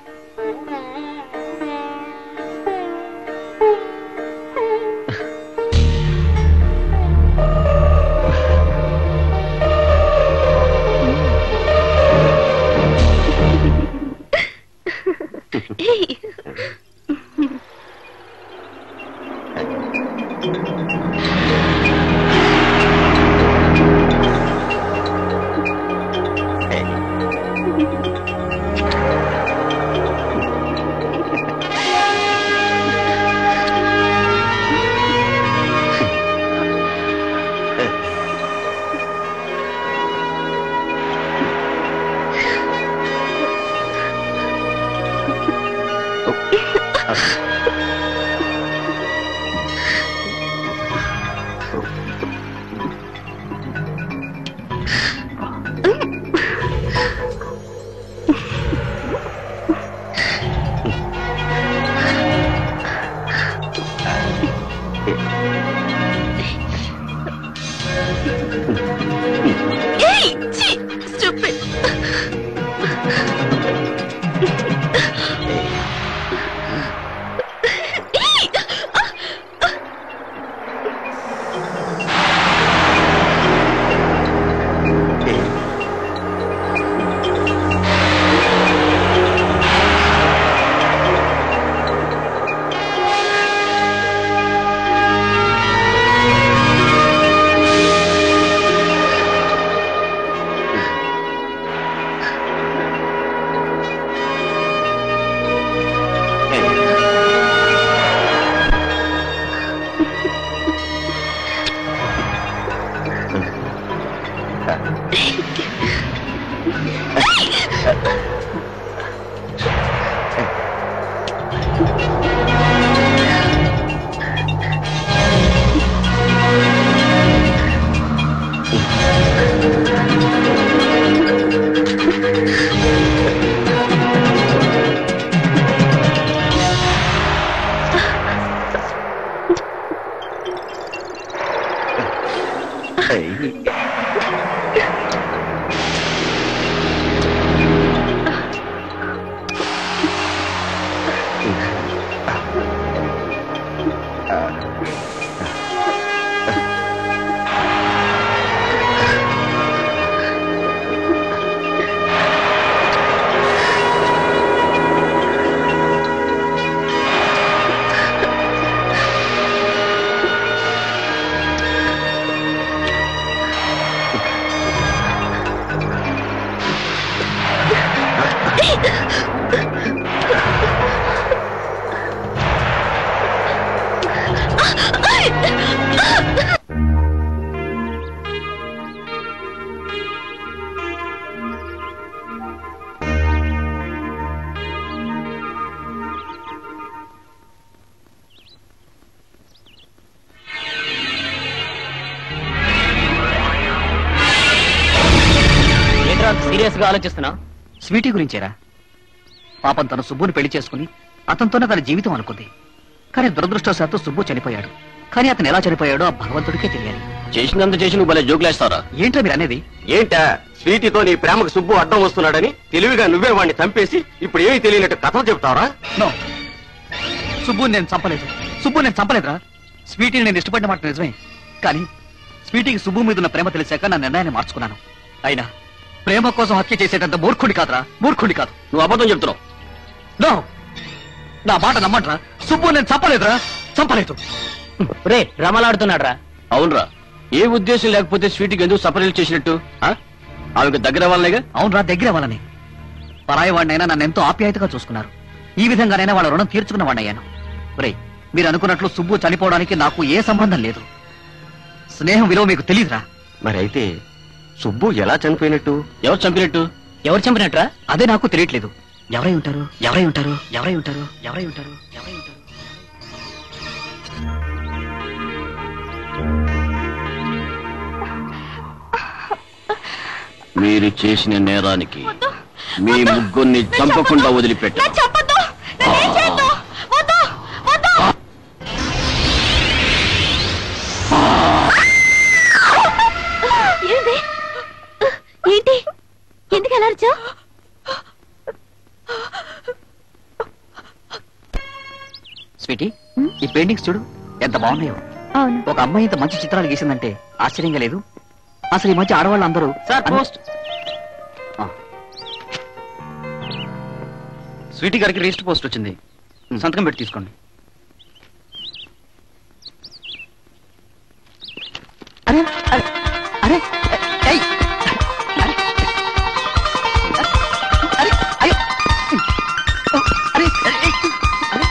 గురించి ఆలోచిస్తున్నావు
స్వీటీ గురించేరా పాపం తన సుబ్బుని పెళ్లి చేసుకుని అతనితోనే తన జీవితం అనుకుంది కానీ దురదృష్టవశాత్తు సుబ్బు చనిపోయాడు కానీ అతను ఎలా చనిపోయాడో ఆ భగవంతుడికే తెలియాలి
చేసినంత చేసి నువ్వు భలే జోకులేస్తారా
ఏంటో మీరు అనేది
ఏంటా స్వీటీతో నీ ప్రేమకు సుబ్బు అడ్డం వస్తున్నాడని తెలివిగా నువ్వే వాడిని చంపేసి ఇప్పుడు ఏమీ తెలియనట్టు కథలు చెప్తావరా
నో సుబ్బుని నేను చంపలేదు సుబ్బు నేను చంపలేదురా స్వీటీని నేను ఇష్టపడిన మాట నిజమే కానీ స్వీటీకి సుబ్బు మీద ఉన్న ప్రేమ తెలిసాక నా నిర్ణయాన్ని మార్చుకున్నాను అయినా ప్రేమ కోసం హత్య చేసేటంత మూర్ఖుడి కాదురా మూర్ఖుడి కాదు
నువ్వు అబద్ధం చెప్తున్నావు
నో నా మాట నమ్మంట్రా సుబ్బు నేను చంపలేదురా చంపలేదు
రే రమలాడుతున్నాడు రా
అవునరా ఏ ఉద్దేశం లేకపోతే స్వీట్కి ఎందుకు సపరేట్ చేసినట్టు ఆ? ఆమెకు దగ్గర వాళ్ళేగా
అవునరా దగ్గర వాళ్ళని పరాయి వాడినైనా నన్ను ఎంతో ఆప్యాయతగా చూసుకున్నారు ఈ విధంగానైనా వాళ్ళ రుణం తీర్చుకున్న వాడినయ్యాను రే మీరు అనుకున్నట్లు సుబ్బు చనిపోవడానికి నాకు ఏ సంబంధం లేదు స్నేహం విలువ మీకు తెలియదురా
మరి అయితే సుబ్బు ఎలా చనిపోయినట్టు
ఎవరు చంపినట్టు
ఎవరు చంపినట్రా
అదే నాకు తెలియట్లేదు ఎవరై ఉంటారు ఎవరై ఉంటారు ఎవరై ఉంటారు ఎవరై ఉంటారు ఎవరై ఉంటారు
మీరు చేసిన నేరానికి మీ ముగ్గురిని చంపకుండా వదిలిపెట్టారు
చెప్పొద్దు నన్నేం చేయొద్దు వద్దు వద్దు ఏంటి ఏంటి ఎందుకు ఎలా అరిచావు
స్వీటీ ఈ పెయింటింగ్స్ చూడు ఎంత బాగున్నాయో
అవును
ఒక అమ్మాయి ఇంత మంచి చిత్రాలు గీసిందంటే ఆశ్చర్యంగా లేదు అసలు ఈ మధ్య ఆడవాళ్ళు అందరూ
సార్ పోస్ట్
స్వీటీ గారికి రిజిస్టర్ పోస్ట్ వచ్చింది సంతకం పెట్టి తీసుకోండి అరే అరే అరే ఏయ్! అరే! అరే! అయ్యో! అరే! అరే! ఏయ్! అరే!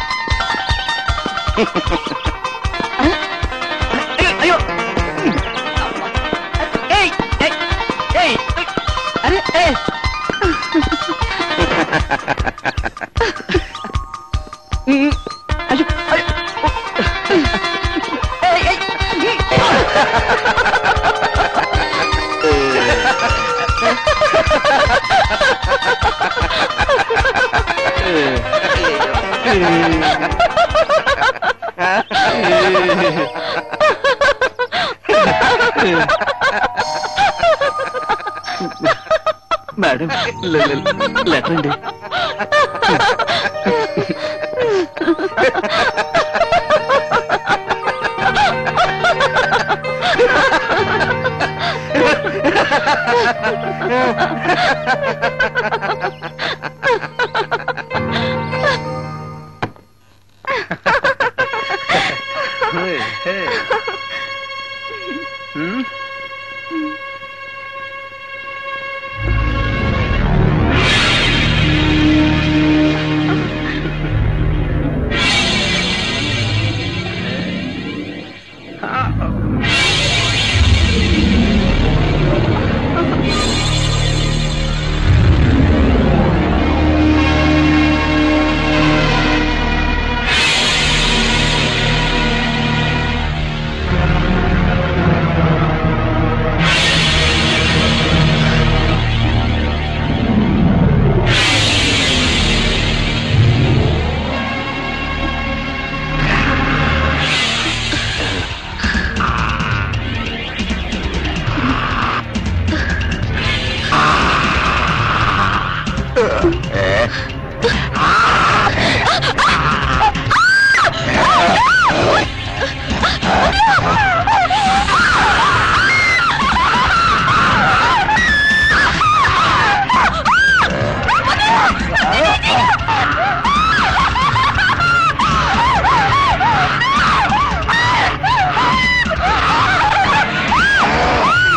అరే! అయ్యో! అయ్యో! ఏయ్! ఏయ్! ఏయ్! అరే! ఏయ్! అయ్యో! అయ్యో! ఏయ్! ఏయ్! మేడం లెటర్ అండి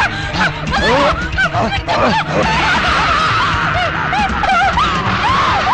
ఆ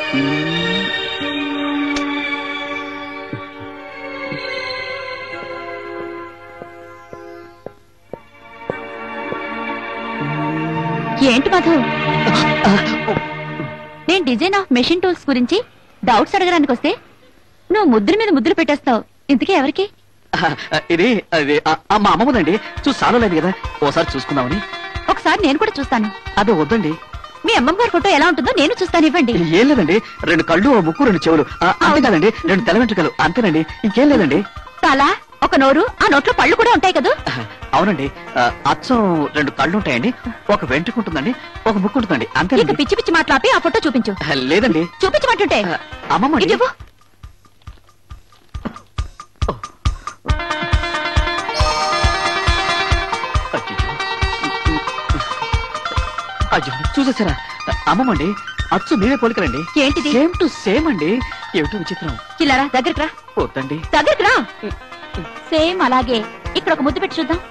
ఏంటి మధు నేను డిజైన్ ఆఫ్ మెషిన్ టూల్స్ గురించి డౌట్స్ అడగడానికి వస్తే నువ్వు ముద్ర మీద ముద్ర పెట్టేస్తావు ఇంతకీ ఎవరికి
ఆ, ఇది అది ఆ, ఆ, మా అమ్మమ్మదండి చూసి చాలా లేదు కదా ఓసారి చూసుకుందామని
ఒకసారి నేను కూడా చూస్తాను
అదే వద్దండి
మీ అమ్మమ్మ గారి ఫోటో ఎలా ఉంటుందో నేను చూస్తాను ఇవ్వండి
ఏం లేదండి రెండు కళ్ళు ఓ ముక్కు రెండు చెవులు ఆ, అంతే కదండి రెండు తెల్ల వెంట్రుకలు అంతేనండి ఇంకేం లేదండి
తల ఒక నోరు ఆ నోట్లో పళ్ళు కూడా ఉంటాయి కదా
అవునండి ఆ, అచ్చం రెండు కళ్ళు ఉంటాయండి ఒక వెంట్రుక ఉంటుందండి ఒక ముక్కు ఉంటుందండి
ఇక
అంతేనండి
పిచ్చి పిచ్చి మాట్లాపి ఆ ఫోటో చూపించు
ఆ, లేదండి
చూపించమంటుంటే
ఆ, అమ్మమ్మ అండి.
ఇటు ఇవ్వు.
అయ్యయ్యో. అయ్యో చూసేసారా అమ్మమ్మండి అచ్చు మీరే పోలికలండి
ఏంటిది
సేమ్ టు సేమ్ అండి ఏమిటో విచిత్రం
కిలారా దగ్గరికి రా
వద్దండి
దగ్గరికి రా సేమ్ అలాగే ఇక్కడ ఒక ముద్దు పెట్టి చూద్దాం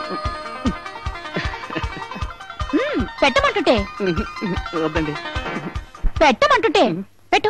మ్మ్, పెట్టమంటుంటే
వద్దండి
పెట్టమంటుంటే పెట్టు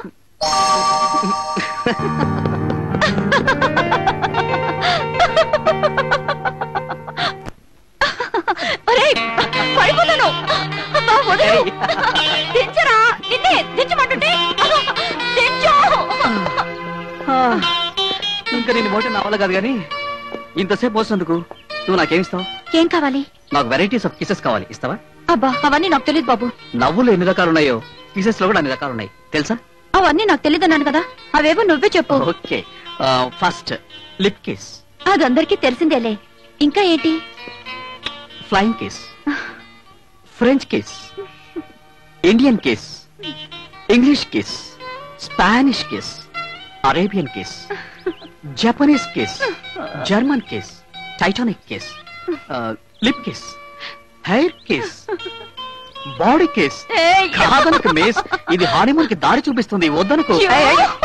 ఒరేయ్, పడిపోతాను. అబ్బా, వదలు. దించరా నిన్నే దించమంటుంటే దించు
ఆ, ఇంకా నేను మోట నా వల్ల కాదు కానీ ఇంతసేపు పోసినందుకు నువ్వు నాకేమిస్తావు
ఏం కావాలి
నాకు వెరైటీస్ ఆఫ్ కిసెస్ కావాలి ఇస్తావా
అబ్బా అవన్నీ నాకు తెలియదు బాబు
నవ్వులు ఎన్ని రకాలు ఉన్నాయో కిసెస్ లో కూడా అన్ని రకాలు ఉన్నాయి తెలుసా
అవన్నీ నాకు తెలియదు అన్నాను కదా అవేవో నువ్వే చెప్పు
ఓకే ఫస్ట్ లిప్ కిస్
అదందరికీ తెలిసిందేలే ఇంకా ఏంటి
flying kiss French kiss Indian kiss English kiss Spanish kiss Arabian kiss Japanese kiss German kiss Titanic kiss lip kiss hair kiss body kiss
ఏయ్!
కాదనకు మిస్ ఇది హానిమూన్ కి దారి చూపిస్తుంది వద్దనుకో
అయ్యో!
ఏయ్, ఏయ్.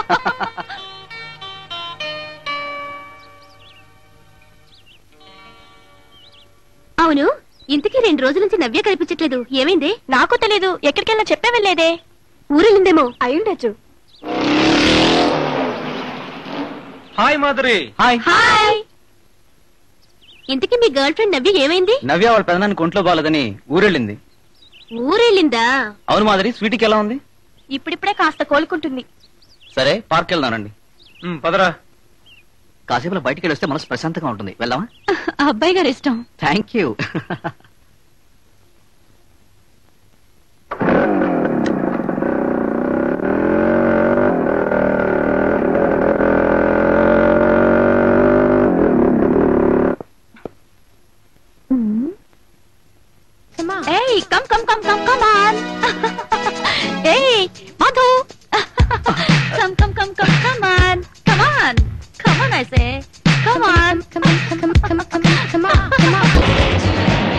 అవును ఇంతకీ రెండు రోజుల నుంచి నవ్య కనిపించట్లేదు ఏమైంది నాకు తెలీదు ఎక్కడికెళ్ళా చెప్పే వెళ్ళేదే ఊరెళ్ళిందేమో అయ్యుండొచ్చు
హాయ్ మాధురి
హాయ్
హాయ్ ఇంతకీ మీ గర్ల్ ఫ్రెండ్ నవ్య ఏమైంది
నవ్య వాళ్ళ పెదనానికి ఒంట్లో బాగాలేదని ఊరెళ్ళింది
ఊరెళ్ళిందా
అవును మాదిరి స్వీట్కి ఎలా ఉంది
ఇప్పుడిప్పుడే కాస్త కోలుకుంటుంది
సరే పార్క్ వెళ్దానండి
ఉమ్, పదరా
కాసేపులో బయటికి వెళ్ళి వస్తే మనసు ప్రశాంతంగా ఉంటుంది వెళ్దామా
ఆ అబ్బాయి గారు ఇష్టం
థ్యాంక్ యూ
ఏయ్ come come come come come on ఏయ్ Madhu come come come come come on come on come on I say come on come on come come come come on come on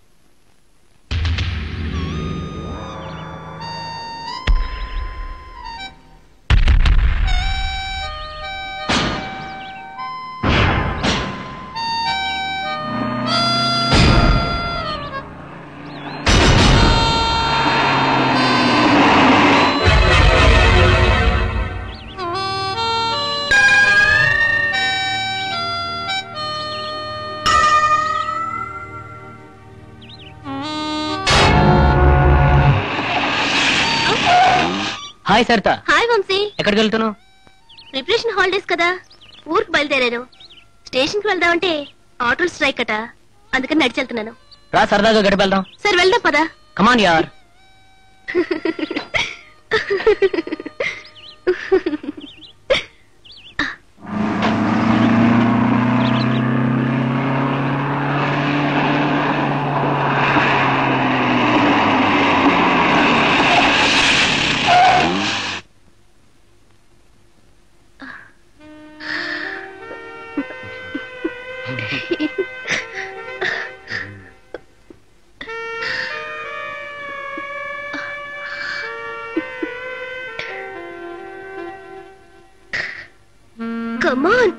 hi Saritha
hi Vamsi
ఎక్కడికి వెళ్తున్నావు
preparation holidays కదా ఊరికి బయలుదేరాను station కి వెళ్దామంటే ఆటోలు strike అట అందుకని నడిచి వెళ్తున్నాను
రా సరదాగా గడిపి వెళ్దాం
సరే వెళ్దాం పదా
కమాన్ యార్
కమాన్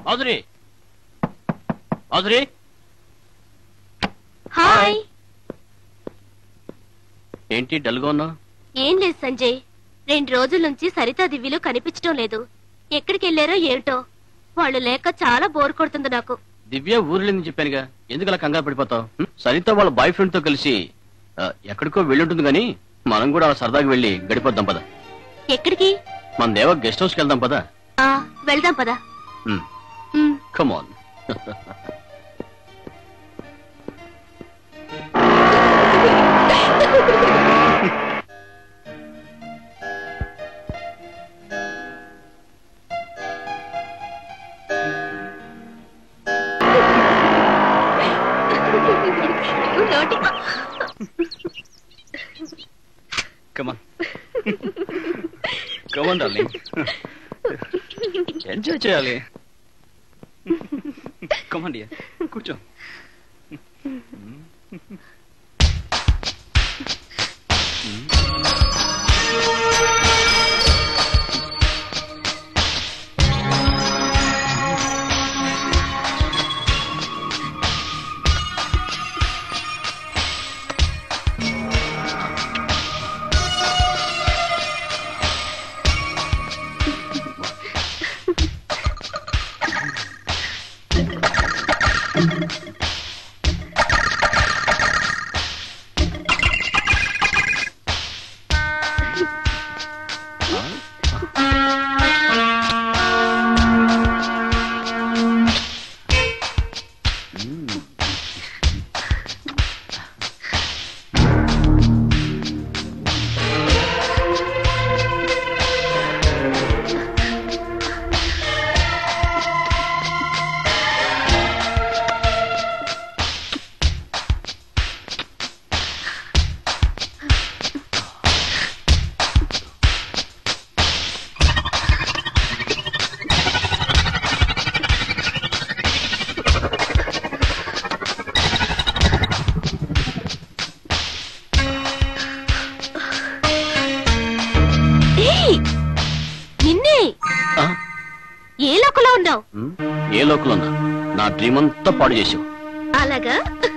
మాధురి మాధురి
హాయ్
ఏంటి డల్గా ఉన్నావు
ఏం లేదు సంజయ్ రెండు రోజుల నుంచి సరితా దివ్యలు కనిపించడం లేదు ఎక్కడికి వెళ్ళారో ఏమిటో వాళ్ళు లేక చాలా బోర్ కొడుతుంది నాకు
దివ్య ఊర్లేని చెప్పానుగా ఎందుకు అలా కంగారు పడిపోతావు హ్మ్? సరిత వాళ్ళ బాయ్ ఫ్రెండ్ తో కలిసి ఆ, ఎక్కడికో వెళ్ళుంటుంది గాని మనం కూడా అలా సరదాగా వెళ్ళి గడిపోద్దాం పద
ఎక్కడికి
మన దేవ గెస్ట్ హౌస్ కి వెళ్దాం పద
ఆ వెళ్దాం పదా ఉమ్.
కమాన్
నోటి
కమాన్ కమాన్ డార్లింగ్ ఎంజాయ్ చేయాలి కమాన్ డియర్ కూర్చో
ఏయ్! నిన్నే
ఆ?
ఏ లోకలో ఉన్నావు
హ్మ్? ఏ లోకల్ ఉన్నా నా డ్రీమ్ అంతా పాడు చేసావు
అలాగా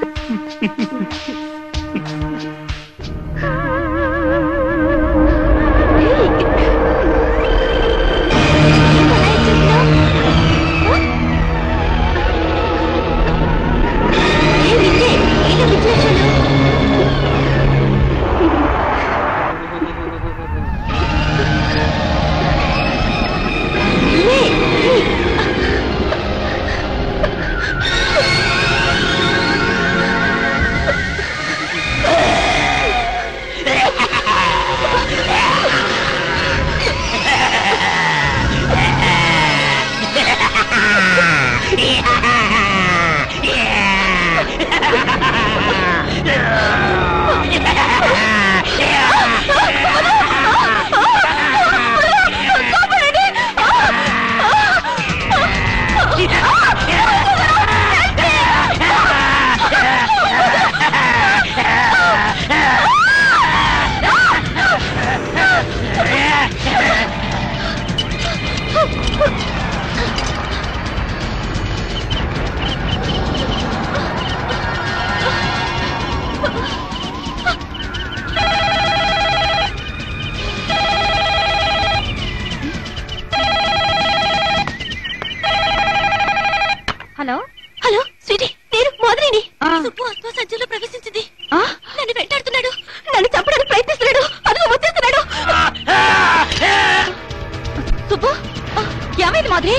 హలో
హలో స్వీటీ నేను మోదరిని
ఆ.
సుబ్బు ఆత్మ సంచులో ప్రవేశించింది
ఆ?
నన్ను వెంటాడుతున్నాడు నన్ను చంపడానికి ప్రయత్నిస్తున్నాడు అదిగో వచ్చేస్తున్నాడు
సుబ్బు ఆ, ఏమైంది మాధురి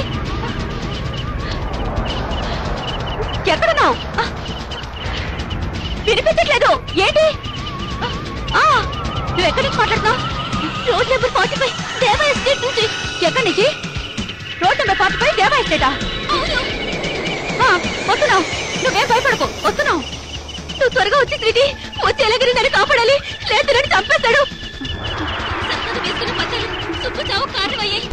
ఎక్కడున్నావు ఆ, వినిపించట్లేదు ఏంటి ఆ, నువ్వు ఎక్కడి నుంచి మాట్లాడుతున్నావు
road number forty five Deva estate నుంచి
ఎక్కడి నుంచి రోడ్ నెంబర్ ఫార్టీ ఫైవ్ దేవా ఎస్టేటా ఆ, వస్తున్నావు నువ్వేం భయపడకు వస్తున్నావు
నువ్వు త్వరగా వచ్చి స్వీటీ వచ్చి ఎలాగని నన్ను కాపాడాలి లేదు నన్ను చంపేస్తాడు సన్నది వేసుకున్న పచ్చలు సుబ్బు చావు కారణమయ్యాయి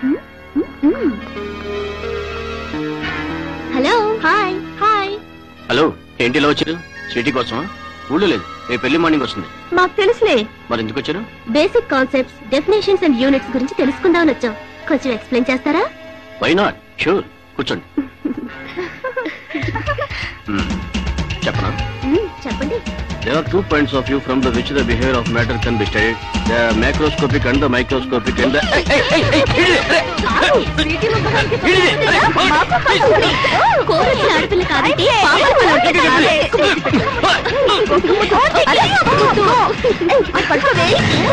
హలో హాయ్ హాయ్
హలో ఏంటి ఇలా వచ్చారు సిటీ కోసమా ఊళ్ళో లేదు రేపు పెళ్లి మార్నింగ్ వస్తుంది
మాకు తెలుసులే
మరి ఎందుకు వచ్చారు
basic concepts definitions and units గురించి తెలుసుకుందామని వచ్చాం కొంచెం ఎక్స్ప్లెయిన్ చేస్తారా
వై నాట్ షూర్ కూర్చోండి Hmm. చెప్పనా
మ్మ్, చెప్పండి
There are two points of view from the which the behavior of matter can be studied. The macroscopic and the microscopic and the...
కోరసిన ఆడపిల్ల కాబట్టి పాపల పిల్ల ఉంటుంది. అదే అబ్బో. ఏయ్, అది పట్టుకోవే.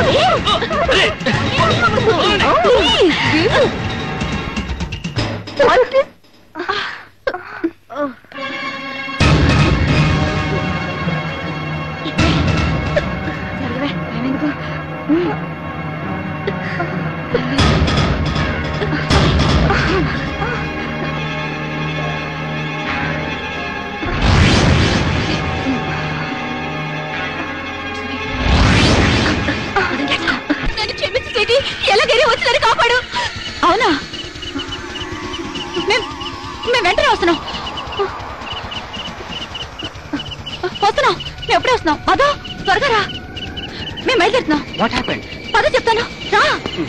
నన్ను క్షమించు స్వీటీ ఎలాగైనా వచ్చినని కాపాడు
అవునా మేం మేము వెంటనే వస్తున్నాం వస్తున్నాం మేము ఎప్పుడే వస్తున్నాం అదో త్వరగా రా మేము బయలుదేరుతున్నాం
వాట్ హ్యాపెండ్
పద చెప్తాను రా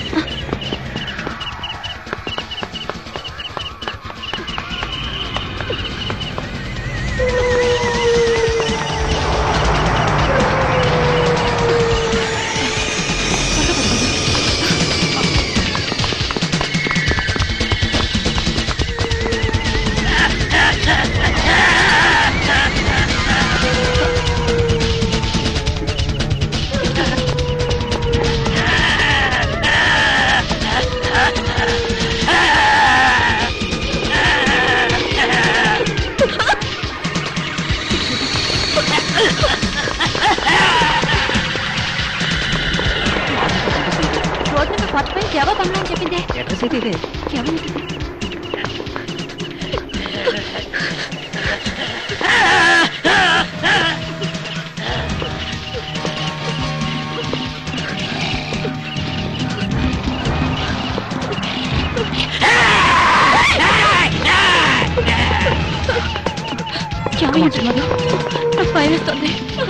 రోడ్ నెంబర్ ఫార్టీ ఫైవ్ జవా బంగ్లా అని చెప్పిందే
అడ్రస్ అయితే ఇదే
ఎవరు ఏమయ్యింది మధు నాకు భయం వేస్తుంది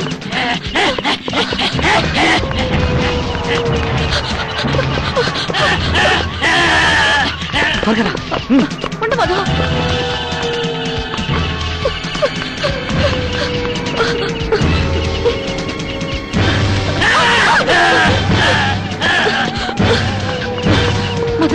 త్వరగా రా.
ఉండు మధు మధు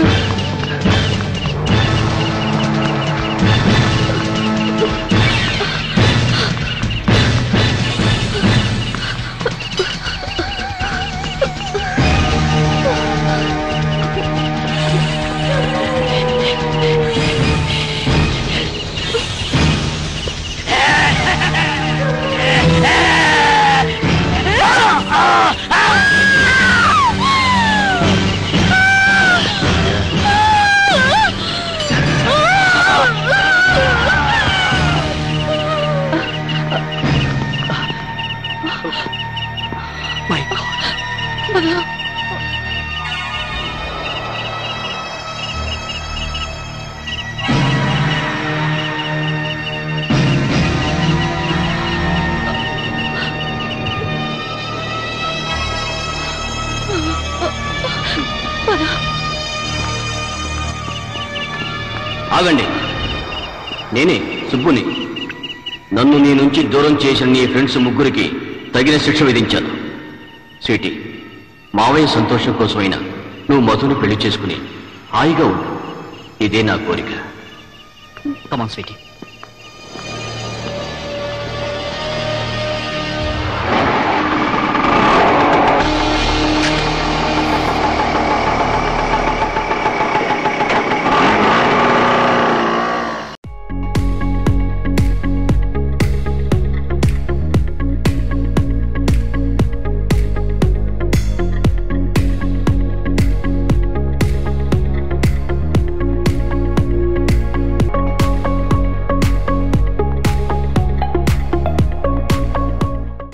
మై గాడ్
మధు
ఆగండి నేనే సుబ్బుని నన్ను నీ నుంచి దూరం చేసిన నీ ఫ్రెండ్స్ ముగ్గురికి తగిన శిక్ష విధించాను స్వీటీ మావయ్య సంతోషం కోసమైనా నువ్వు మధును పెళ్లి చేసుకుని హాయిగా ఉండు ఇదే నా కోరిక
కమాన్ స్వీటీ